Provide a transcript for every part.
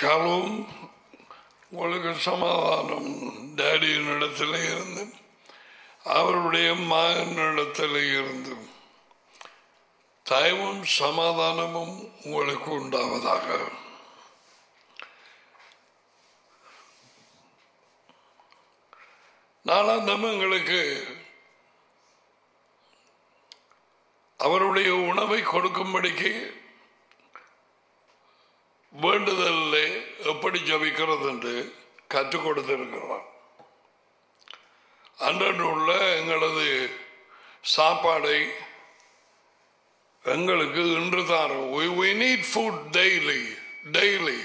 களும் உங்களுக்கு சமாதானம் டேடியின் இடத்துல இருந்து அவருடைய மகனிடத்தில் இருந்து தயவும் சமாதானமும் உங்களுக்கு உண்டாவதாக நாளாந்தம் எங்களுக்கு அவருடைய உணவை கொடுக்கும்படிக்கு வேண்டுதலில் எப்படி ஜபிக்கிறது என்று கற்றுக் கொடுத்திருக்கிறார் அன்றன்று உள்ள எங்களது சாப்பாடை எங்களுக்கு இன்று தாரும் we need food daily daily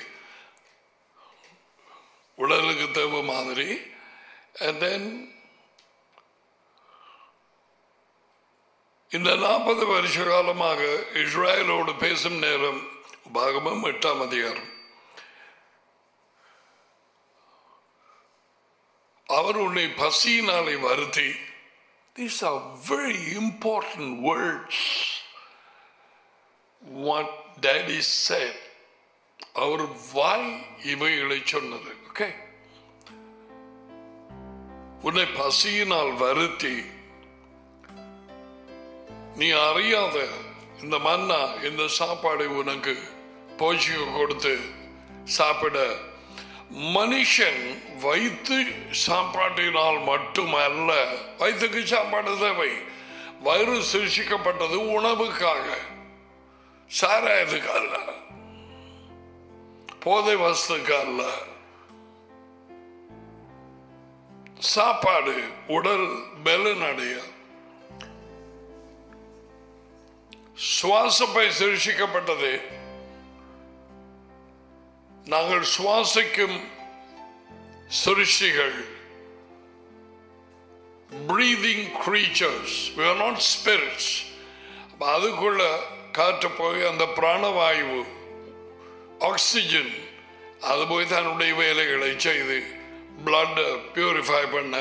உடலுக்கு தேவை மாதிரி and then இந்த நாற்பது வருஷ காலமாக இஸ்ரேலோடு பேசும் நேரம் பாகமம் எட்டாம் அதிகாரம் அவர் உன்னை பசியினாலே வருத்தி These are very important words. What daddy said. அவர் வாய் இவைகளை சொன்னது ஓகே உன்னை பசியினால் வருத்தி நீ அறியாத இந்த மன்னா இந்த சாப்பாடை உனக்கு போஷிக்க கொடுத்து சாப்பிட மனுஷன் வயிற்று சாப்பாட்டினால் மட்டுமல்ல வயிற்றுக்கு சாப்பாடு தேவை வயிறு சிருஷிக்கப்பட்டது உணவுக்காக சாராயத்துக்கு அல்ல போதை வஸ்துக்கு அல்ல சாப்பாடு உடல் பலனடைய சுவாசப்பை சிருஷிக்கப்பட்டது நாங்கள் சுவாசிக்கும் சிருஷ்டிகள் breathing creatures we are not spirits அப்ப அதுக்குள்ள காற்று போய் அந்த பிராணவாயு ஆக்சிஜன் அது போய் தன்னுடைய வேலைகளை செய்து பிளட் பியூரிஃபை பண்ண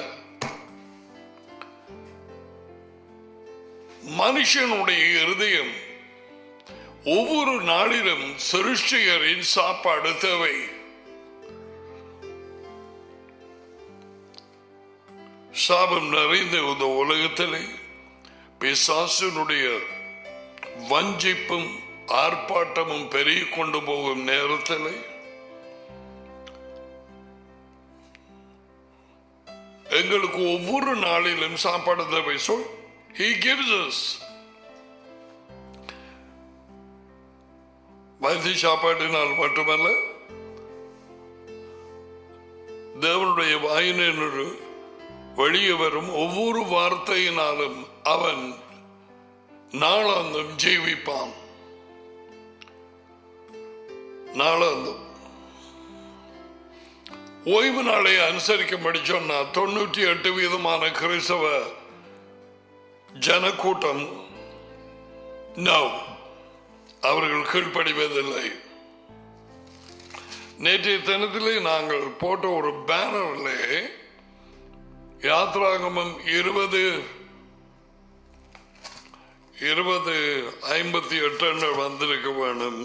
மனுஷனுடைய இருதயம் ஒவ்வொரு நாளிலும் சிருஷ்டிகரின் சாப்பாடு தேவை சாபம் நிறைந்த இந்த உலகத்திலே பிசாசனுடைய வஞ்சிப்பும் ஆர்ப்பாட்டமும் பெருகி கொண்டு போகும் நேரத்திலே எங்களுக்கு ஒவ்வொரு நாளிலும் சாப்பாடு தேவை so he gives us வைத்திய சாப்பாட்டினால் மட்டுமல்ல தேவனுடைய வாயினொரு வெளியே வரும் ஒவ்வொரு வார்த்தையினாலும் அவன் நாளாந்தம் ஜீவிப்பான் நாளாந்தம் ஓய்வு நாளை அனுசரிக்கும்படி சொன்னா தொண்ணூற்றி எட்டு வீதமான கிறிஸ்தவ ஜனக்கூட்டம் நோ அவர்கள் கீழ்ப்படிவதில்லை நேற்றைய தினத்திலே நாங்கள் போட்ட ஒரு பேனரில் யாத்ராகமம் இருபது இருபது ஐம்பத்தி எட்டு வந்திருக்க வேணும்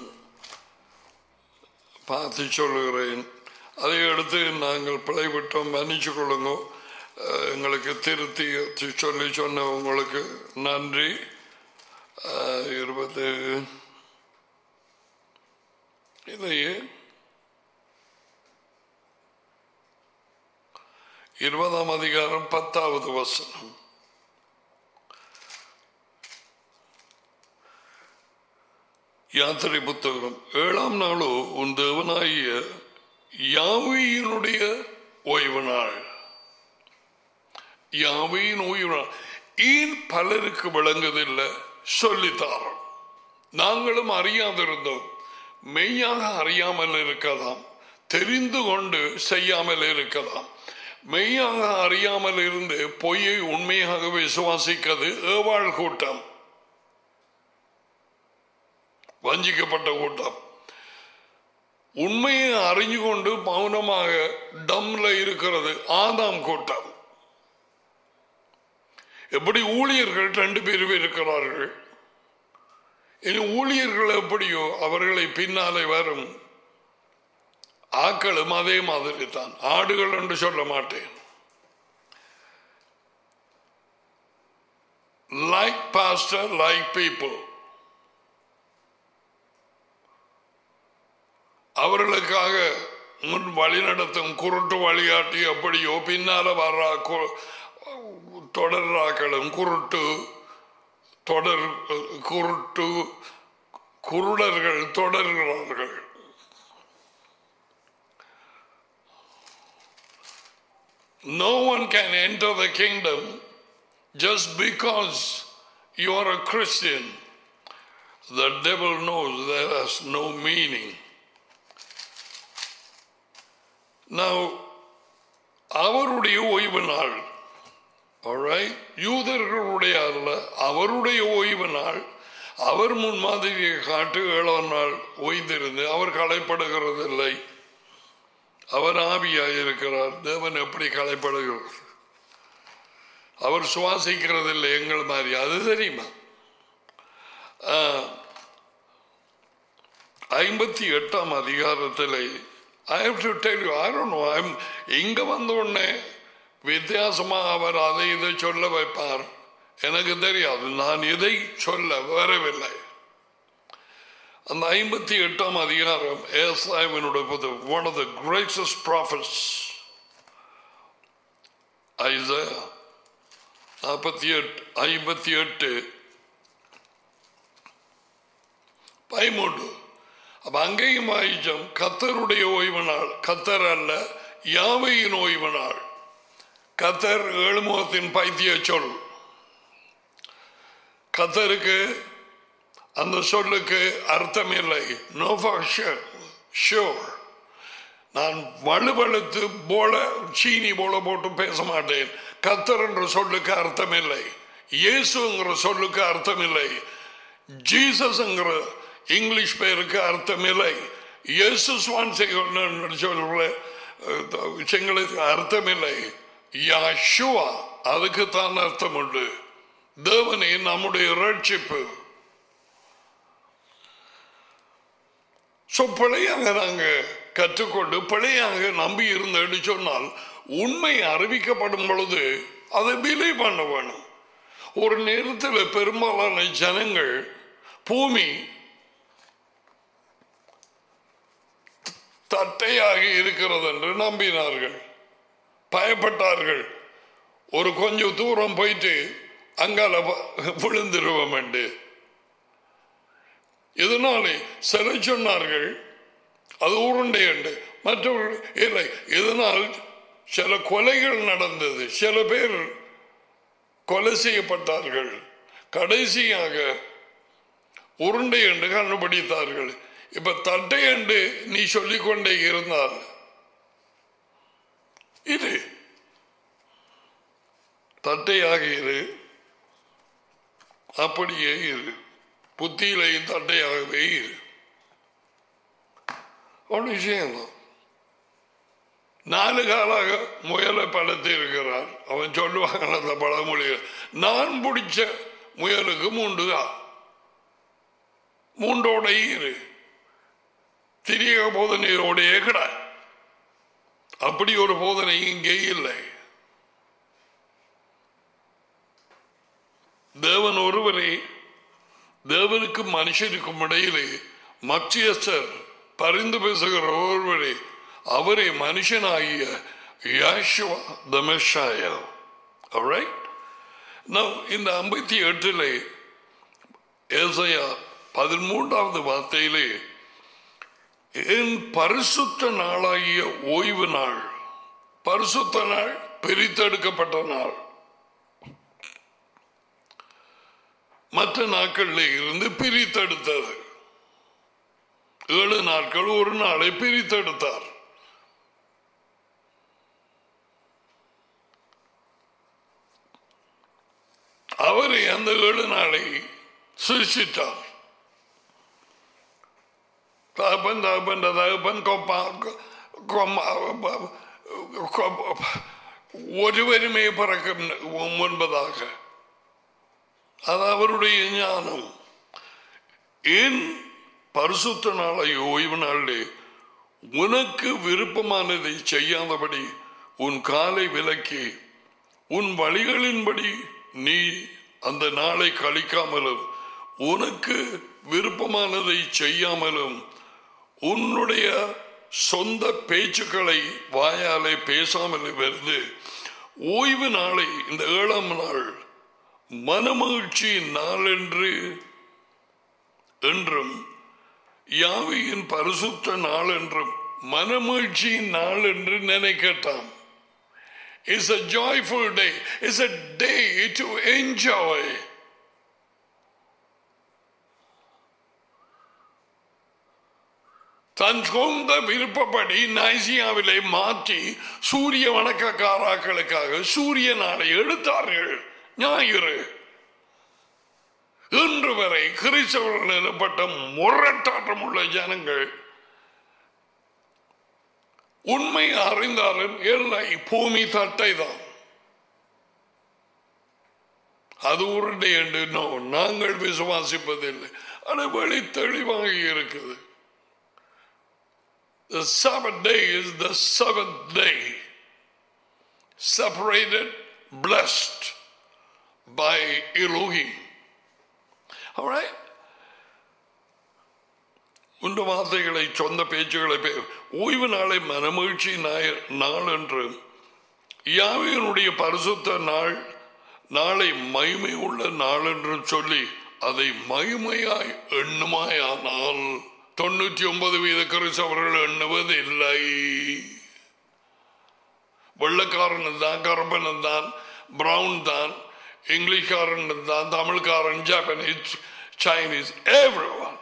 பார்த்து சொல்லுகிறேன் அதை எடுத்து நாங்கள் பிழைவிட்டோம் மன்னிச்சு கொள்ளுங்க அஹ், எங்களுக்கு திருத்தி சொல்லி சொன்ன உங்களுக்கு நன்றி அஹ், இருபது இதையே இருபதாம் அதிகாரம் பத்தாவது வசனம் யாத்திரை புத்தகம் ஏழாம் நாளோ உன் தேவனாகிய யாவையினுடைய ஓய்வு நாள் யாவையின் ஓய்வு நாள் ஏன் பலருக்கு விளங்குதில்லை சொல்லித்தாரோம் நாங்களும் அறியாதிருந்தோம் மெய்யாக அறியாமல் இருக்கலாம் தெரிந்து கொண்டு செய்யாமல் இருக்கலாம் மெய்யாக அறியாமல் இருந்து பொய்யை உண்மையாக விசுவாசிக்கிறது ஏவாள் கூட்டம் வஞ்சிக்கப்பட்ட கூட்டம் உண்மையை அறிஞ்சு கொண்டு மௌனமாக டம்ல இருக்கிறது ஆதாம் கூட்டம் எப்படி ஊழியர்கள் ரெண்டு பேரும் இருக்கிறார்கள் இனி ஊழியர்கள் எப்படியோ அவர்களை பின்னாலே வரும் ஆக்களும் அதே மாதிரி தான் ஆடுகள் என்று சொல்ல மாட்டேன் லைக் பாஸ்டர் லைக் பீப்புள் அவர்களுக்காக முன் வழிநடத்தும் குருட்டு வழிகாட்டி எப்படியோ பின்னால வர்றா கு- தொடர்றாக்களும் குருட்டு தொடர் குருட்டு குருடர்கள் தொடர்கிறார்கள் No one can enter the kingdom just because you are a Christian. The devil knows that has no meaning. Now, அவருடைய ஓய்வு நாள் alright? யூதர்களுடைய அல்ல அவருடைய ஓய்வு நாள் அவர் முன்மாதிரியை காட்டு ஏழாம் நாள் ஓய்ந்திருந்து அவர் களைப்படுகிறதில்லை அவர் ஆவியாய் இருக்கிறார் தேவன் எப்படி களைப்படுகிறார் அவர் சுவாசிக்கிறதில்லை எங்கள் மாதிரி அது தெரியுமா ஐம்பத்தி எட்டாம் அதிகாரத்தில் I have to tell you I don't know I'm இங்க வந்த உடனே வித்தியாசமா அவர் அதை இதை சொல்ல வைப்பார் எனக்கு தெரியாது நான் இதை சொல்ல வரவில்லை அந்த ஐம்பத்தி எட்டாம் அதிகாரம் ஏசாயவனுடைய புது one of the greatest prophets Isaiah நாற்பத்தி எட்டு ஐம்பத்தி எட்டு பதிமூன்று அப்ப அங்கேயும் ஆயிச்சம் கத்தருடைய ஓய்வு நாள் கத்தர் அல்ல யாவையின் ஓய்வு நாள் கத்தர் ஏழுமுகத்தின் பைத்திய சொல் கத்தருக்கு அந்த சொல்லுக்கு அர்த்தம் இல்லை நோ ஷோர் நான் வலுவழுத்து போல சீனி போல போட்டு பேச மாட்டேன் கத்தர் என்ற சொல்லுக்கு அர்த்தம் இல்லை இயேசுங்கிற சொல்லுக்கு அர்த்தம் இல்லை ஜீசஸ்ங்கிற இங்கிலீஷ் பேருக்கு அர்த்தம் இல்லை இயேசுஸ்வான் சொல்ற விஷயங்களுக்கு அர்த்தம் இல்லை யாஷுவா அதுக்கு தான் அர்த்தம் உண்டு தேவனே நம்முடைய ரட்சிப்பு ஸோ பிழையாக நாங்கள் கற்றுக்கொண்டு பிழையாக நம்பி இருந்தேன்னு சொன்னால் உண்மை அறிவிக்கப்படும் பொழுது அதை விலை பண்ண வேணும் ஒரு நேரத்தில் பெரும்பாலான ஜனங்கள் பூமி தட்டையாக இருக்கிறது என்று நம்பினார்கள் பயப்பட்டார்கள் ஒரு கொஞ்சம் தூரம் போயிட்டு அங்கால விழுந்துருவோம் என்று இதனாலே சில சொன்னார்கள் அது உருண்டை உண்டு மற்றவர்கள் இல்லை இதனால் சில கொலைகள் நடந்தது சில பேர் கொலை செய்யப்பட்டார்கள் கடைசியாக உருண்டை என்று கண்டுபிடித்தார்கள் இப்ப தட்டை என்று நீ சொல்லிக்கொண்டே இருந்தால் இது தட்டையாக இரு அப்படியே இரு புத்தியிலையும் தட்டையாகவே இரு ஒன்று விஷயம்தான் நாலு காலாக முயலை பழத்தி இருக்கிறார் அவன் சொல்லுவாங்க அந்த பழமொழிகள் நான் பிடிச்ச முயலுக்கு மூன்று தான் மூன்றோட இரு திரிய போதனையோடைய கிட அப்படி ஒரு போதனை இங்கே இல்லை தேவன் ஒருவரே தேவனுக்கும் மனுஷனுக்கும் இடையிலே மத்தியஸ்தர் பரிந்து பேசுகிற ஒருவரே அவரே மனுஷனாகிய Yeshua the Messiah alright now இந்த ஐம்பத்தி எட்டிலே ஏசையா பதிமூன்றாவது வார்த்தையிலே என் பரிசுத்த நாளாகிய ஓய்வு நாள் பரிசுத்த நாள் பிரித்தெடுக்கப்பட்ட நாள் மற்ற நாட்களில் இருந்து பிரித்தெடுத்தது ஏழு நாட்கள் ஒரு நாளை பிரித்தெடுத்தார் அவரை அந்த ஏழு நாளை சிருஷ்டித்தார் தகப்பன் தகப்பன் தகப்பன் கொப்பா கொம்மா ഒരുവരുമേ പറക്കും മുൻപதாக அது அவருடைய ஞானம் ஏன் பரிசுத்த நாளை ஓய்வு நாளிலே உனக்கு விருப்பமானதை செய்யாதபடி உன் காலை விலக்கி உன் வழிகளின்படி நீ அந்த நாளை கழிக்காமலும் உனக்கு விருப்பமானதை செய்யாமலும் உன்னுடைய சொந்த பேச்சுக்களை வாயாலே பேசாமல் இருந்து ஓய்வு நாளை இந்த ஏழாம் நாள் மனமகிழ்ச்சியின் நாள் என்று என்றும் யாவையின் பரிசுத்த நாள் என்றும் மனமகிழ்ச்சியின் நாள் என்று நினைக்கட்டாம் It's a joyful day. It's a day to enjoy. தன் சொந்த விருப்பப்படி நைசியாவிலே மாற்றி சூரிய வணக்கக்காராக்களுக்காக சூரிய நாளை எடுத்தார்கள் ஞாயிறு இன்று வரை கிறிஸ்தவர்கள் எனப்பட்ட முரட்டாட்டம் உள்ள ஜனங்கள் உண்மை அறிந்தாலும் இல்லை பூமி தட்டை தான் அது உருண்டை என்று நோ நாங்கள் விசுவாசிப்பதில்லை அது வழி தெளிவாக இருக்குது The Sabbath day is the seventh day, separated, blessed by Elohim. All right? உண்டு வார்த்தைகளை சொந்த பேச்சுகளை பே- ஓய்வு நாளை மனமகிழ்ச்சி நாய- நாள் என்று யாவையினுடைய பரிசுத்த நாள் நாளை மகிமை உள்ள நாள் என்று சொல்லி அதை மகிமையாய் எண்ணுமாயானால் தொண்ணூற்றி ஒன்பது வீத கிறிஸ்தவர்கள் எண்ணுவது இல்லை வெள்ளக்காரன் தான் கருப்பன் தான் பிரவுன் தான் இங்கிலீஷ்காரன் தான் தமிழ்காரன் ஜாப்பனீஸ் சைனீஸ் எவ்ரி ஒன்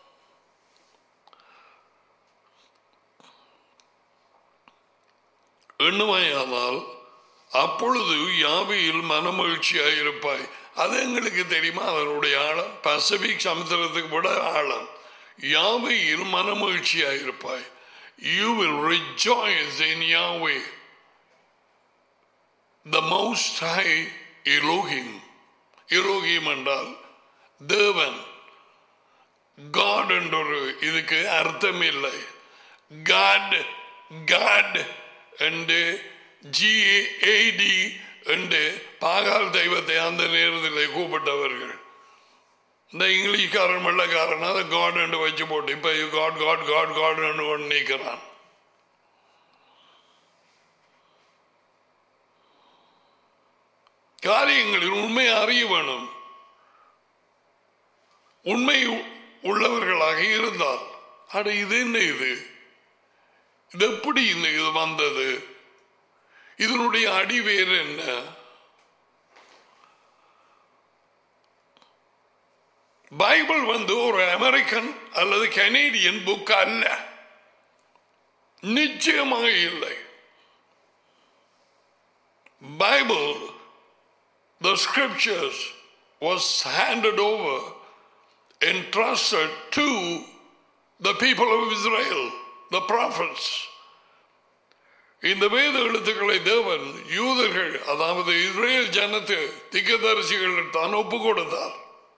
எண்ணுமையானால் அப்பொழுது யாவையில் மனமகிழ்ச்சியாக இருப்பாய் அது எங்களுக்கு தெரியுமா அதனுடைய ஆழம் பசிபிக் சமுத்திரத்துக்கு விட ஆழம் யாவையில் மனமகிழ்ச்சியாக இருப்பாய் you will rejoice in Yahweh the most high Elohim Elohim என்றால் தேவன் காட் என்ற ஒரு இதுக்கு அர்த்தம் இல்லை காட் காட் என்று ஜிஏடி என்று பாகால் தெய்வத்தை அந்த நேரத்தில் கூப்பிட்டவர்கள் இந்த இங்கிலீஷ்காரன் வெள்ளக்காரன் அதை காட் என்று வச்சு போட்டு இப்ப காட் காட் காட் காட் என்று கொண்டு நீக்கிறான் காரியங்களில் உண்மை அறிய வேணும் உண்மை உள்ளவர்களாக இருந்தால் அட இது என்ன இது இது எப்படி இந்த இது வந்தது இதனுடைய அடிவேர் என்ன பைபிள் வந்து ஒரு அமெரிக்கன் அல்லது கனேடியன் புக் அல்ல நிச்சயமாக இல்லை Bible the scriptures was handed over entrusted to the people of Israel, the prophets. இந்த வேத எழுத்துக்களை தேவன் யூதர்கள் அதாவது இஸ்ரேல் ஜனத்து திக்கதரிசிகள் தான் ஒப்பு கொடுத்தார்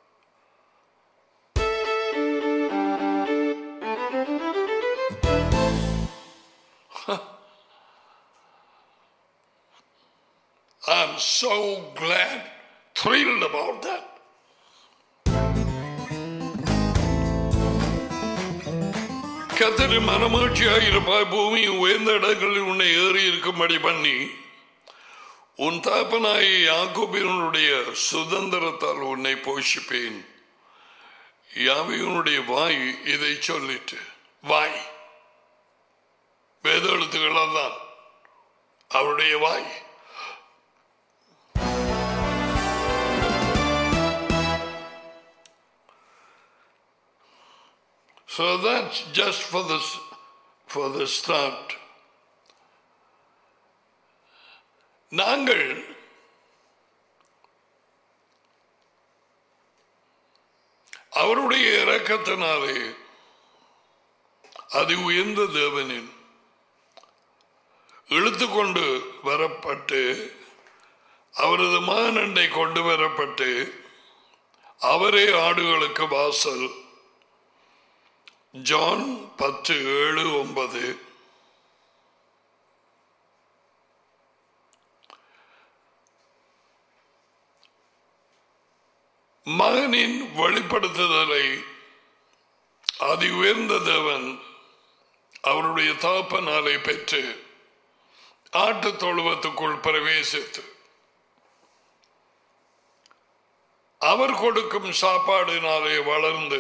I'm so glad, thrilled about that. கத்தரி மனமகிழ்ச்சியாக இருப்பாய் பூமி உயர்ந்த இடங்களில் உன்னை ஏறி இருக்கும்படி பண்ணி உன் தாப்பனாய் யாக்கோபினுடைய சுதந்திரத்தால் உன்னை போஷிப்பேன் யாவையுனுடைய வாய் இதை சொல்லிட்டு வாய் வேத எழுத்துக்களால் தான் அவருடைய வாய் So that's just for the for the start. நாங்கள் அவருடைய இரக்கத்தினாலே அது உயர்ந்த தேவனின் இழுத்து கொண்டு வரப்பட்டு அவரது மகனண்டை கொண்டு வரப்பட்டு அவரே ஆடுகளுக்கு வாசல் ஜான் பத்து ஏழு ஒன்பது மகனின் வெளிப்படுத்துதலை அதி உயர்ந்த தேவன் அவருடைய தகப்பனாலை பெற்று ஆட்டு தொழுவத்துக்குள் பிரவேசித்து அவர் கொடுக்கும் சாப்பாடினாலே வளர்ந்து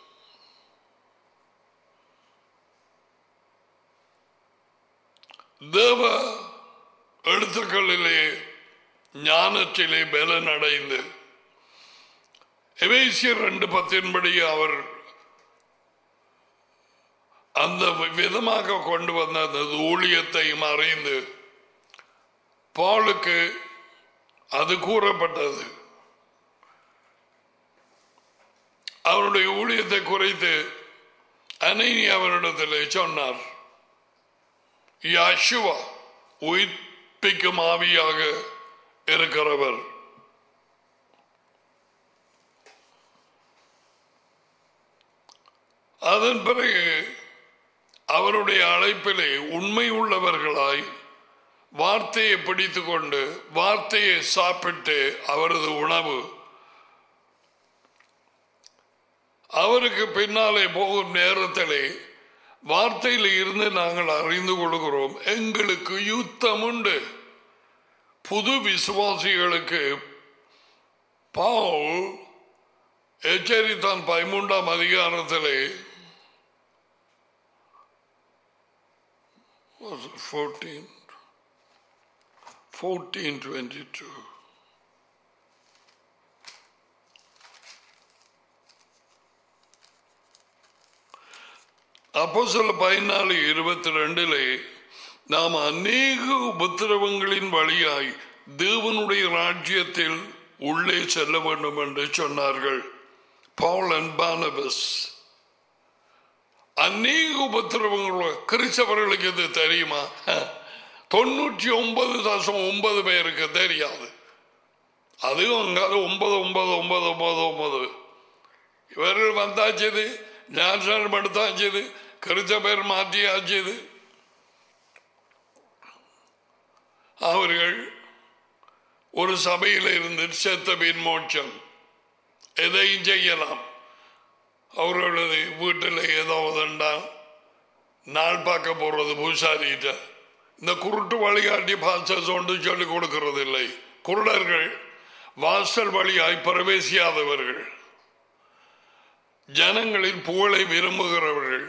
தேவ எழுத்துக்களிலே ஞானத்திலே பலன் அடைந்து எவேசியர் ரெண்டு பத்தின்படி அவர் அந்த விதமாக கொண்டு வந்த அந்த ஊழியத்தையும் அறிந்து பாலுக்கு அது கூறப்பட்டது அவருடைய ஊழியத்தை குறைத்து அனைனி அவரிடத்தில் சொன்னார் யாஷுவா உயிர்ப்பிக்கும் ஆவியாக இருக்கிறவர் அதன் பிறகு அவருடைய அழைப்பிலே உண்மை உள்ளவர்களாய் வார்த்தையை பிடித்து கொண்டு வார்த்தையை சாப்பிட்டு அவரது உணவு அவருக்கு பின்னாலே போகும் நேரத்திலே வார்த்தையில் இருந்து நாங்கள் அறிந்து கொள்கிறோம் எங்களுக்கு யுத்தம் உண்டு புது விசுவாசிகளுக்கு பால் எச்சரித்தான் பதிமூன்றாம் அதிகாரத்திலே was it 14 1422 அப்போ சில பதினாலு இருபத்தி ரெண்டிலே நாம் அநேக உபத்திரவங்களின் வழியாய் தேவனுடைய ராஜ்யத்தில் உள்ளே செல்ல வேண்டும் என்று சொன்னார்கள் பால் அண்ட் பானபஸ் அநேக உபத்திரவங்கள் கிறிஸ்தவர்களுக்கு இது தெரியுமா தொண்ணூற்றி ஒன்பது தசம் ஒன்பது பேருக்கு தெரியாது அதுவும் அங்காவது ஒன்பது ஒன்பது ஒன்பது ஒன்பது ஒன்பது இவர்கள் வந்தாச்சது ஞானம் எடுத்தாச்சது கிறிஸ்த பேர் மாற்றியாச்சது அவர்கள் ஒரு சபையில் இருந்து செத்த பின் மோட்சம் எதையும் செய்யலாம் அவர்களது வீட்டில் ஏதோ உதண்டா நாள் பார்க்க போறது பூசாரிகிட்ட இந்த குருட்டு வழிகாட்டி பாஸ்டர்ஸ் ஒன்று சொல்லிக் கொடுக்கிறது இல்லை குருடர்கள் வாசல் வழியாய் பிரவேசியாதவர்கள் ஜனங்களின் புகழை விரும்புகிறவர்கள்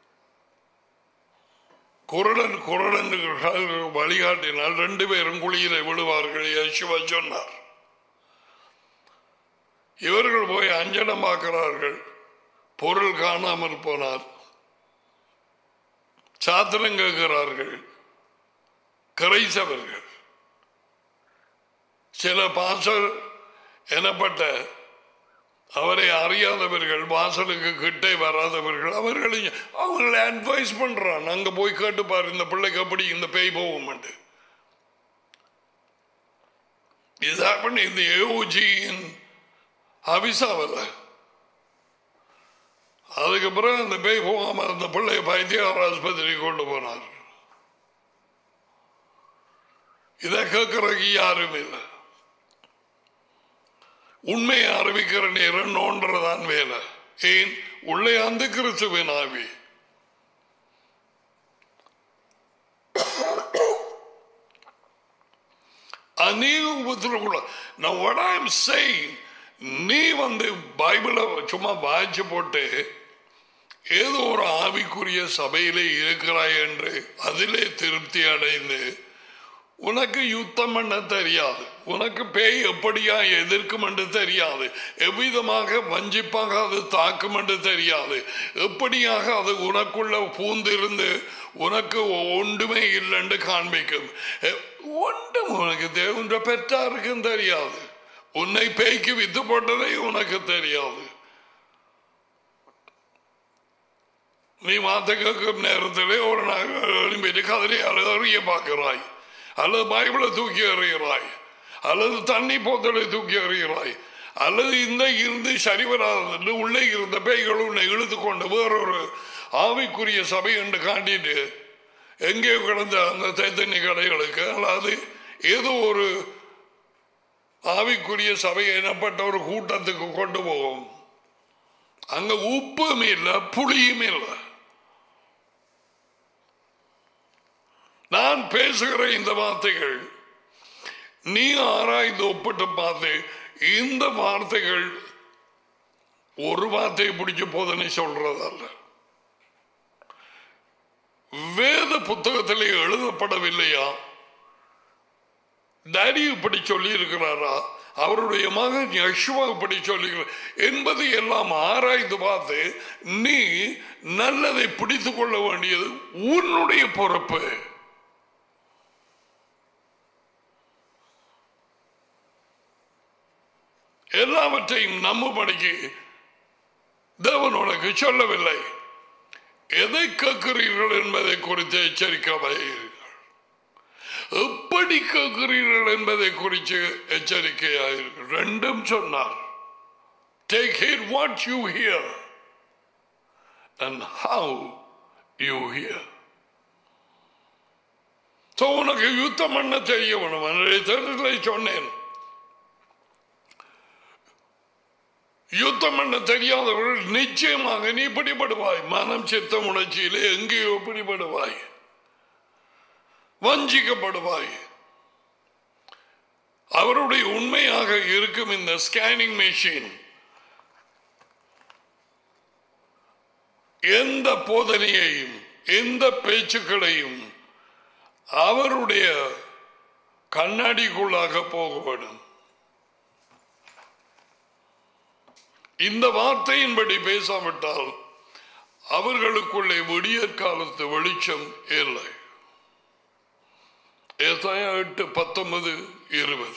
குருடன் குருடன் வழிகாட்டினால் ரெண்டு பேரும் குழியில விடுவார்கள் யசுவா சொன்னார் இவர்கள் போய் அஞ்சனம் பார்க்கிறார்கள் பொருள் காணாமல் போனார் சாத்திரம் கேட்கிறார்கள் கிரைசவர்கள் சில பாசல் எனப்பட்ட அவரை அறியாதவர்கள் வாசலுக்கு கிட்டே வராதவர்கள் அவர்களை அவங்களை அட்வைஸ் பண்றான் அங்க போய் கேட்டுப்பாரு இந்த பிள்ளைக்கு அப்படி இந்த பேய் போகும் இது பண்ணி இந்த ஏஓஜியின் அவிசாவில் அதுக்கப்புறம் அந்த பேய் போகாம அந்த பிள்ளைய பைத்தியார் ஆஸ்பத்திரி கொண்டு போனார் இதை கேட்கறதுக்கு யாரும் இல்லை உண்மையை அறிவிக்கிற நேரம் நோன்றதான் வேலை ஏன் உள்ளே அந்த கிறிஸ்துவின் ஆவி அநேக உபத்திரக்குள்ள நான் what I'm saying நீ வந்து பைபிளை சும்மா வாய்ச்சி போட்டு ஏதோ ஒரு ஆவிக்குரிய சபையிலே இருக்கிறாய் என்று அதிலே திருப்தி அடைந்து உனக்கு யுத்தம் பண்ண தெரியாது உனக்கு பேய் எப்படியா எதிர்க்கும் என்று தெரியாது எவ்விதமாக வஞ்சிப்பாக அது தாக்கும் என்று தெரியாது எப்படியாக அது உனக்குள்ள பூந்திருந்து உனக்கு ஒன்றுமே இல்லைன்னு காண்பிக்கும் ஒன்றும் உனக்கு தேவன்ற பெற்றாருக்கும் தெரியாது உன்னை பேய்க்கு வித்து போட்டதே உனக்கு தெரியாது நீ மாத்த கேட்கும் நேரத்திலே ஒரு நாள் எழும்பிட்டு கதறி அழுதறிய பார்க்கிறாய் அல்லது பைபிளை தூக்கி எறிகிறாய் அல்லது தண்ணி போத்தலை தூக்கி எறிகிறாய் அல்லது இந்த இருந்து சரி வராது உள்ளே இருந்த பேய்கள் உன்னை இழுத்து கொண்டு வேறொரு ஆவிக்குரிய சபை என்று காட்டிட்டு எங்கேயோ கிடந்த அந்த தைத்தண்ணி கடைகளுக்கு அல்லது ஏதோ ஒரு ஆவிக்குரிய சபை எனப்பட்ட ஒரு கூட்டத்துக்கு கொண்டு போகும் அங்க உப்பும் இல்லை புளியும் இல்லை நான் பேசுகிற இந்த வார்த்தைகள் நீ ஆராய்ந்து ஒப்பிட்டு பார்த்து இந்த வார்த்தைகள் ஒரு வார்த்தையை பிடிச்ச போதனை சொல்றதல்ல வேத புத்தகத்திலே எழுதப்படவில்லையா டாடி இப்படி சொல்லி இருக்கிறாரா அவருடைய மகன் யசுவா இப்படி சொல்லுகிறார் என்பதை எல்லாம் ஆராய்ந்து பார்த்து நீ நல்லதை பிடித்துக் கொள்ள வேண்டியது உன்னுடைய பொறுப்பு எல்லாவற்றையும் நம்பும்படிக்கு தேவன் உனக்கு சொல்லவில்லை எதை கேட்கிறீர்கள் என்பதை குறித்து எச்சரிக்கையாயிருங்கள் எப்படி கேட்கிறீர்கள் என்பதை குறித்து எச்சரிக்கையாயிருங்கள் ரெண்டும் சொன்னார் take heed what you hear and how you hear so உனக்கு யுத்தம் பண்ண தெரிய வேணும் என்னுடைய தேர்தலை சொன்னேன் யுத்தம் பண்ண தெரியாதவர்கள் நிச்சயமாக நீ பிடிபடுவாய் மனம் சித்தம் உணர்ச்சியிலே எங்கேயோ பிடிபடுவாய் வஞ்சிக்கப்படுவாய் அவருடைய உண்மையாக இருக்கும் இந்த ஸ்கேனிங் மெஷின் எந்த போதனையையும் எந்த பேச்சுக்களையும் அவருடைய கண்ணாடிக்குள்ளாக போக வேண்டும் இந்த வார்த்தையின்படி பேசாவிட்டால் அவர்களுக்குள்ளே விடியற் காலத்து வெளிச்சம் இல்லை ஏசாயா எட்டு பத்தொன்பது இருபது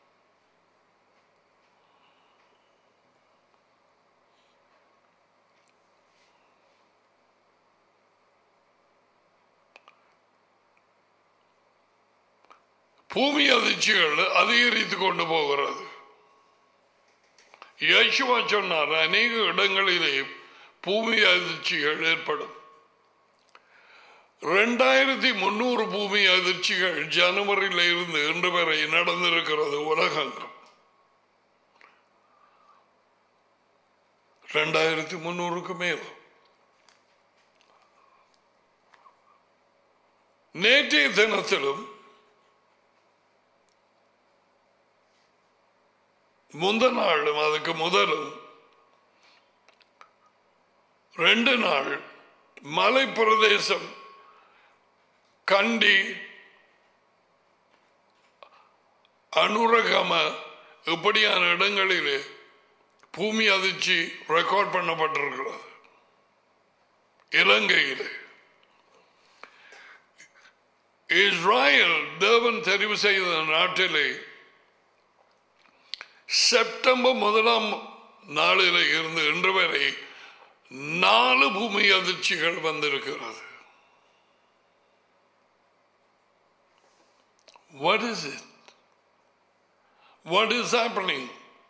பூமி அதிர்ச்சிகள் அதிகரித்துக் கொண்டு போகிறது யேசுவா சொன்னார் அநேக இடங்களிலே பூமி அதிர்ச்சிகள் ஏற்படும் ரெண்டாயிரத்தி முன்னூறு பூமி அதிர்ச்சிகள் ஜனவரியில இருந்து இன்று வரை நடந்திருக்கிறது உலகங்கம் ரெண்டாயிரத்தி முன்னூறுக்கு மேல் நேற்றைய தினத்திலும் முந்த நாளும் அதுக்கு முதலும் ரெண்டு நாள் மலை பிரதேசம் கண்டி அனுரகம இப்படியான இடங்களிலே பூமி அதிர்ச்சி ரெக்கார்ட் பண்ணப்பட்டிருக்கிறது இலங்கையிலே இஸ்ராயல் தேவன் தெரிவு செய்த நாட்டிலே செப்டம்பர் முதலாம் நாளில் இருந்து இன்று வரை நாலு பூமி அதிர்ச்சிகள் வந்திருக்கிறது What is it? What is happening?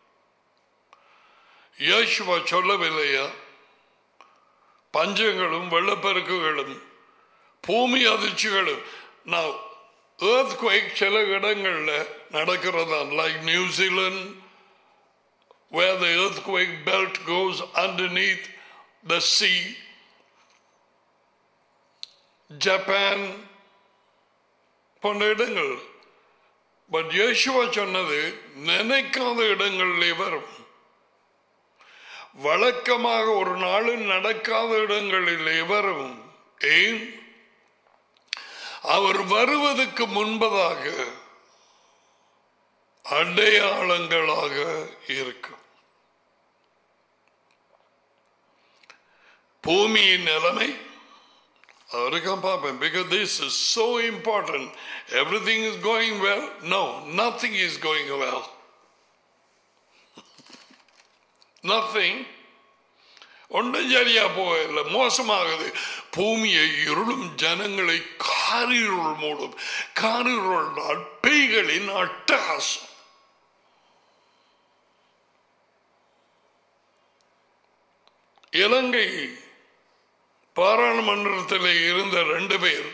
Yeshua சொல்லவில்லையா பஞ்சங்களும் வெள்ளப்பெருக்குகளும் பூமி அதிர்ச்சிகளும் நான் earthquake சில இடங்கள்ல நடக்கிறதா like New Zealand where the earthquake belt goes underneath the sea Japan போன்ற இடங்கள் பட் யேசுவா சொன்னது நினைக்காத இடங்களிலே வரும் வழக்கமாக ஒரு நாளும் நடக்காத இடங்களிலே வரும் ஏன் அவர் வருவதற்கு முன்பதாக அடையாளங்களாக இருக்கும் பூமியின் நிலைமை அவருக்கும் பார்ப்பேன் because this is so important everything is going well no nothing is going well nothing ஒன்றும் சரியா போகல மோசமாகுது பூமியை இருளும் ஜனங்களை காரிருள் மூடும் காரிருள் பேய்களின் அட்டகாசம் இலங்கை பாராளுமன்றத்தில் இருந்த ரெண்டு பேர்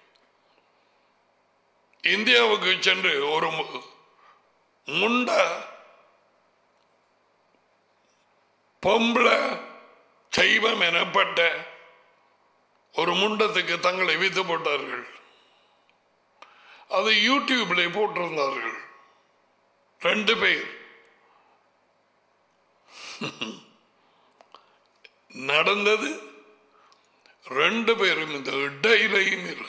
இந்தியாவுக்கு சென்று ஒரு மு- முண்ட பொம்பளை தெய்வம் எனப்பட்ட ஒரு முண்டத்துக்கு தங்களை வித்து போட்டார்கள் அதை யூடியூப்ல போட்டிருந்தார்கள் ரெண்டு பேர் நடந்தது ரெண்டு பேரும் இந்த இடையிலையும் இல்லை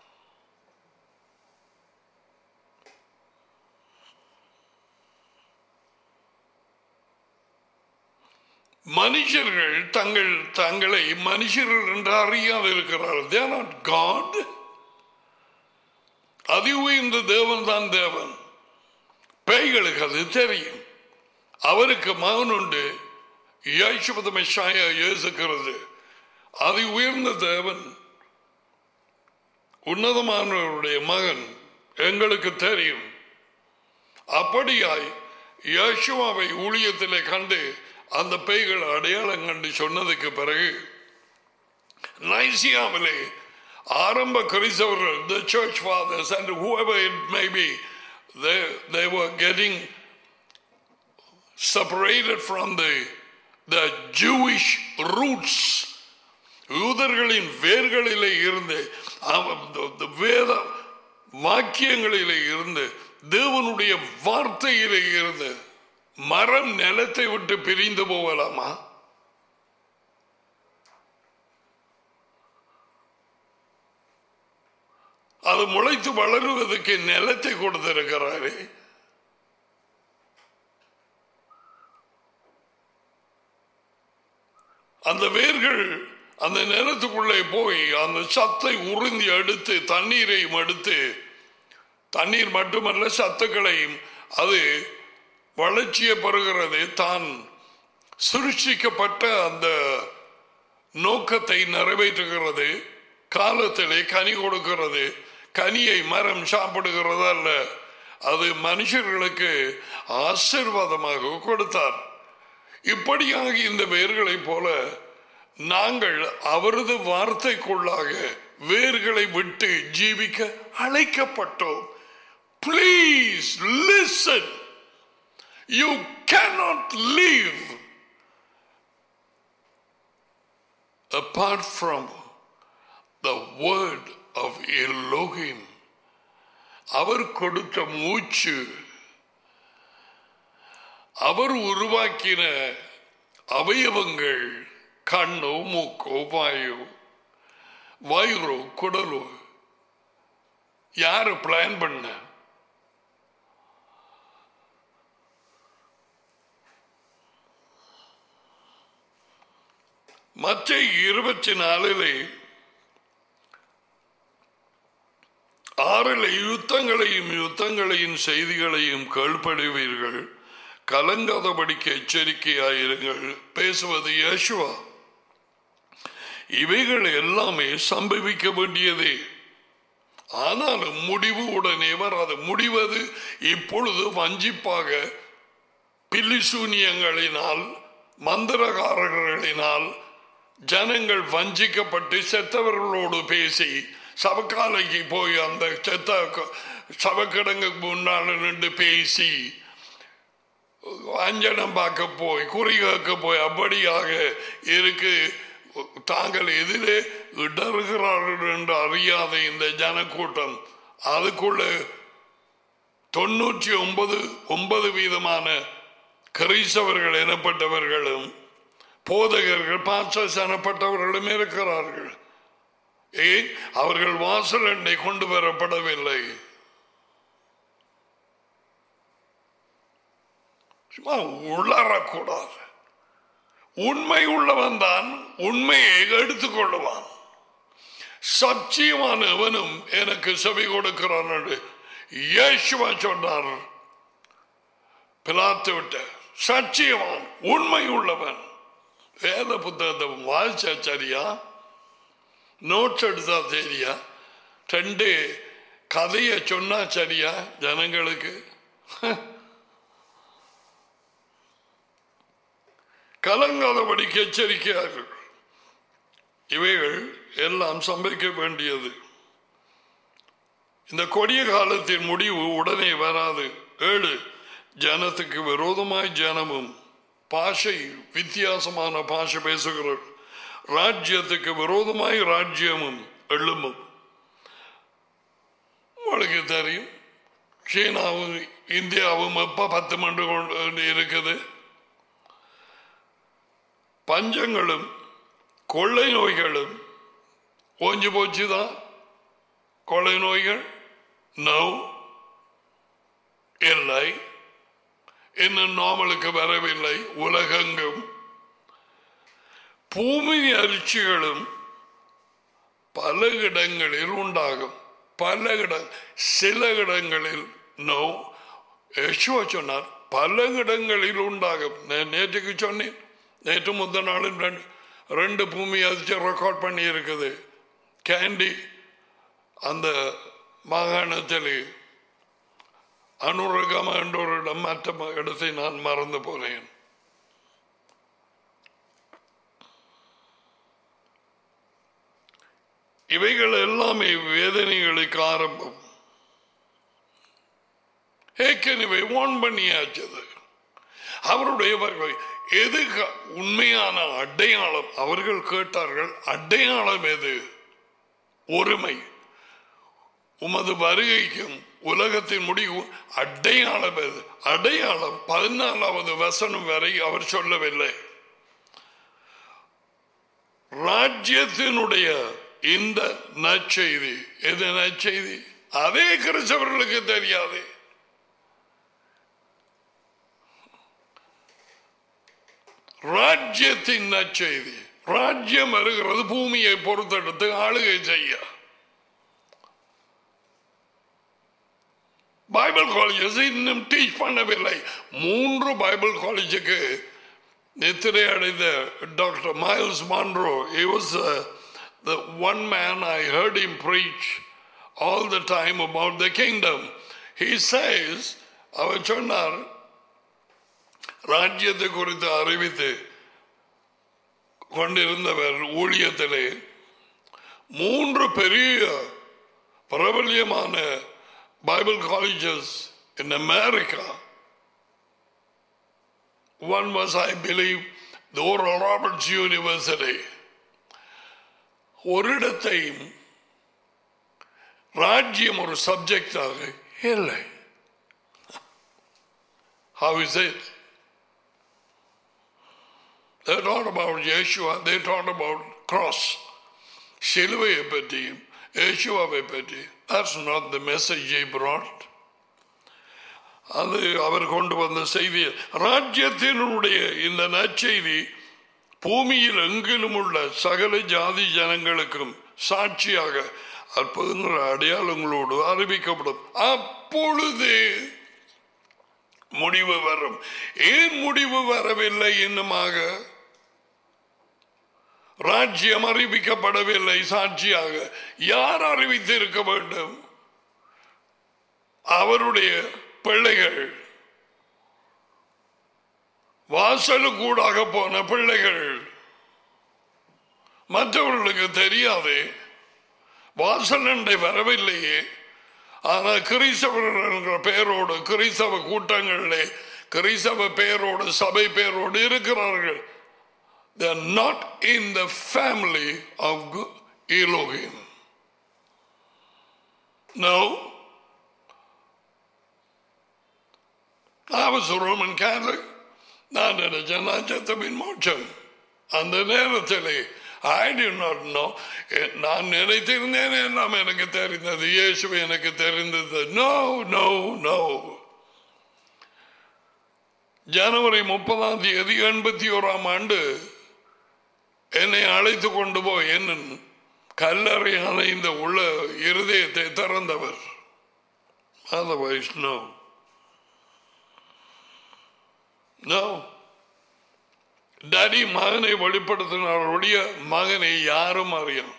மனுஷர்கள் தங்கள் தங்களை மனுஷர்கள் என்று அறியாது இருக்கிறார்கள் they are not God அதி உயர்ந்த தேவன் தான் தேவன் பேய்களுக்கு அது தெரியும் அவருக்கு மகன் உண்டு யேசுபதமஷாய இயேசுக்கிறது அதி உயர்ந்த தேவன் உன்னதமானவருடைய மகன் எங்களுக்கு தெரியும் அப்படியாய் யேசுவாவை ஊழியத்திலே கண்டு அந்த பேய்கள் அடையாளம் கண்டு சொன்னதுக்கு பிறகு நைசியாவிலே ஆரம்ப கிறிஸ்தவர்கள் the church fathers and whoever it may be they, they were getting separated from the the Jewish roots யூதர்களின் வேர்களிலே இருந்து அவ- the- the வேத வாக்கியங்களிலே இருந்து தேவனுடைய வார்த்தையிலே இருந்து மரம் நிலத்தை விட்டு பிரிந்து போகலாமா அது முளைத்து வளருவதற்கு நிலத்தை கொடுத்திருக்கிறாரே அந்த வேர்கள் அந்த நிலத்துக்குள்ளே போய் அந்த சத்தை உறிந்தி எடுத்து தண்ணீரையும் எடுத்து தண்ணீர் மட்டுமல்ல சத்துக்களையும் அது வளர்ச்சியை பெறுகிறது தான் சிருஷ்டிக்கப்பட்ட அந்த நோக்கத்தை நிறைவேற்றுகிறது காலத்திலே கனி கொடுக்கிறது கனியை மரம் சாப்பிடுகிறது அல்ல அது மனுஷர்களுக்கு ஆசீர்வாதமாக கொடுத்தார் இப்படியாக இந்த வேர்களைப் போல நாங்கள் அவரது வார்த்தைக்குள்ளாக வேர்களை விட்டு ஜீவிக்க அழைக்கப்பட்டோம் please listen you cannot live apart from the word of Elohim அவர் கொடுத்த மூச்சு அவர் உருவாக்கின அவயவங்கள் கண்ணோ மூக்கோ வாயோ வயிறோ குடலோ யாரு பிளான் பண்ண மற்ற இருபத்தி நாலிலே ஆறில் யுத்தங்களையும் யுத்தங்களையும் செய்திகளையும் கேள்படுவீர்கள் கலங்காதபடிக்கு எச்சரிக்கையாயிருங்கள் பேசுவது யேசுவா இவைகள் எல்லாமே சம்பவிக்க வேண்டியதே ஆனாலும் முடிவு உடனே வராது முடிவது இப்பொழுது வஞ்சிப்பாக பில்லிசூனியங்களினால் மந்திரகாரர்களினால் ஜனங்கள் வஞ்சிக்கப்பட்டு செத்தவர்களோடு பேசி சபக்காலைக்கு போய் அந்த செத்த சபக்கிடங்குக்கு முன்னால் நின்று பேசி அஞ்சனம் பார்க்க போய் குறி கேட்க போய் அப்படியாக இருக்கு தாங்கள் எதிரே இடறுகிறார்கள் என்று அறியாத இந்த ஜனக்கூட்டம் அதுக்குள்ள தொண்ணூற்றி ஒன்பது ஒன்பது வீதமான கிறிஸ்தவர்கள் எனப்பட்டவர்களும் போதகர்கள் பாஸ்டர்ஸ் எனப்பட்டவர்களும் இருக்கிறார்கள் ஏன் அவர்கள் வாசல் எண்ணை கொண்டு வரப்படவில்லை சும்மா உளரக்கூடாது உண்மை உள்ளவன் தான் உண்மையை எடுத்துக்கொள்ளுவான் சத்தியமான எவனும் எனக்கு செவி கொடுக்கிறான் என்று இயேசுவா சொன்னார் பிலாத்து விட்ட சத்தியவான் உண்மை உள்ளவன் வேத புத்தகத்தை வாசிச்சா சரியா நோட்ஸ் எடுத்தா சரியா ரெண்டு கதையை சொன்னா சரியா ஜனங்களுக்கு கலங்காதபடிக்கு எச்சரிக்கையார்கள் இவைகள் எல்லாம் சம்பவிக்க வேண்டியது இந்த கொடிய காலத்தின் முடிவு உடனே வராது ஏழு ஜனத்துக்கு விரோதமாய் ஜனமும் பாஷை வித்தியாசமான பாஷை பேசுகிறார் ராஜ்யத்துக்கு விரோதமாய் ராஜ்யமும் எழும்பும் உங்களுக்கு தெரியும் சீனாவும் இந்தியாவும் எப்ப பத்து மண்டு கொண்டு இருக்குது பஞ்சங்களும் கொள்ளை நோய்களும் ஓஞ்சு போச்சுதான் கொள்ளை நோய்கள் நோ இல்லை இன்னும் நாமலுக்கு வரவில்லை உலகெங்கும் பூமி அரிச்சிகளும் பல இடங்களில் உண்டாகும் பல இட சில இடங்களில் நோ யசுவா சொன்னார் பல இடங்களில் உண்டாகும் நான் நேற்றுக்கு சொன்னேன் நேற்று முந்த நாளும் ரெண்டு ரெண்டு பூமி அதிர்ச்சி ரெக்கார்ட் பண்ணி இருக்குது கேண்டி அந்த மாகாணத்தில் அனுரகம என்ற ஒரு இடம் மற்ற இடத்தை நான் மறந்து போனேன் இவைகள் எல்லாமே வேதனைகளுக்கு ஆரம்பம் ஏற்கனவே ஓன் பண்ணியாச்சது அவருடைய வருகை எது க- உண்மையான அடையாளம் அவர்கள் கேட்டார்கள் அடையாளம் எது ஒருமை உமது வருகைக்கும் உலகத்தின் முடிவு அடையாளம் எது அடையாளம் பதினாலாவது வசனம் வரை அவர் சொல்லவில்லை ராஜ்யத்தினுடைய இந்த நற்செய்தி எது நற்செய்தி அதே கிறிஸ்தவர்களுக்கு தெரியாது ராஜ்யத்தின் நற்செய்தி ராஜ்யம் வருகிறது பூமியை பொறுத்தெடுத்து ஆளுகை செய்ய பைபிள் காலேஜஸ் இன்னும் டீச் பண்ணவில்லை மூன்று பைபிள் காலேஜுக்கு நித்திரை அடைந்த doctor Myles Munroe he was uh, the one man I heard him preach all the time about the kingdom. He says, அவர் சொன்னார் ராஜ்யத்தை குறித்து அறிவித்து கொண்டிருந்தவர் ஊழியத்திலே மூன்று பெரிய பிரபல்யமான Bible colleges in America One was, I believe, the Oral Roberts University. ஒரு இடத்தையும் ராஜ்யம் ஒரு சப்ஜெக்டாக இல்லை How is it? They talked about Yeshua, they talked about cross. சிலுவையை பற்றியும் இயேசுவாவை பற்றி That's not the message he brought. அது அவர் கொண்டு வந்த செய்தி ராஜ்யத்தினுடைய இந்த நற்செய்தி பூமியில் எங்கிலும் உள்ள சகல ஜாதி ஜனங்களுக்கும் சாட்சியாக அற்புதங்கள் அடையாளங்களோடு அறிவிக்கப்படும் அப்பொழுது முடிவு வரும் ஏன் முடிவு வரவில்லை இன்னுமாக ராஜ்யம் அறிவிக்கப்படவில்லை சாட்சியாக யார் அறிவித்திருக்க வேண்டும் அவருடைய பிள்ளைகள் வாசலுக்கூடாக போன பிள்ளைகள் மற்றவர்களுக்கு தெரியாதே வாசல் அண்டை வரவில்லையே ஆனால் கிறிஸ்தவர்கள் என்கிற பெயரோடு கிறிஸ்தவ கூட்டங்களிலே கிறிஸ்தவ பெயரோடு சபை பெயரோடு இருக்கிறார்கள் They are not in the family of Gu- Elohim. No. I was a Roman Catholic. நான் நினைச்சேன் நான் செத்தபின் மோட்சம் அந்த நேரத்திலே ஐ டி நாட் நோ நான் நினைத்திருந்தேன் எல்லாம் எனக்கு தெரிந்தது இயேசு எனக்கு தெரிந்தது நோ நோ நோ ஜனவரி முப்பதாம் தேதி எண்பத்தி ஓராம் ஆண்டு என்னை அழைத்து கொண்டு போய் என்ன கல்லறையான இந்த உள்ள இருதயத்தை திறந்தவர் அதர்வைஸ் நோ நோ டாடி மகனை வெளிப்படுத்தினாருடைய மகனை யாரும் அறியும்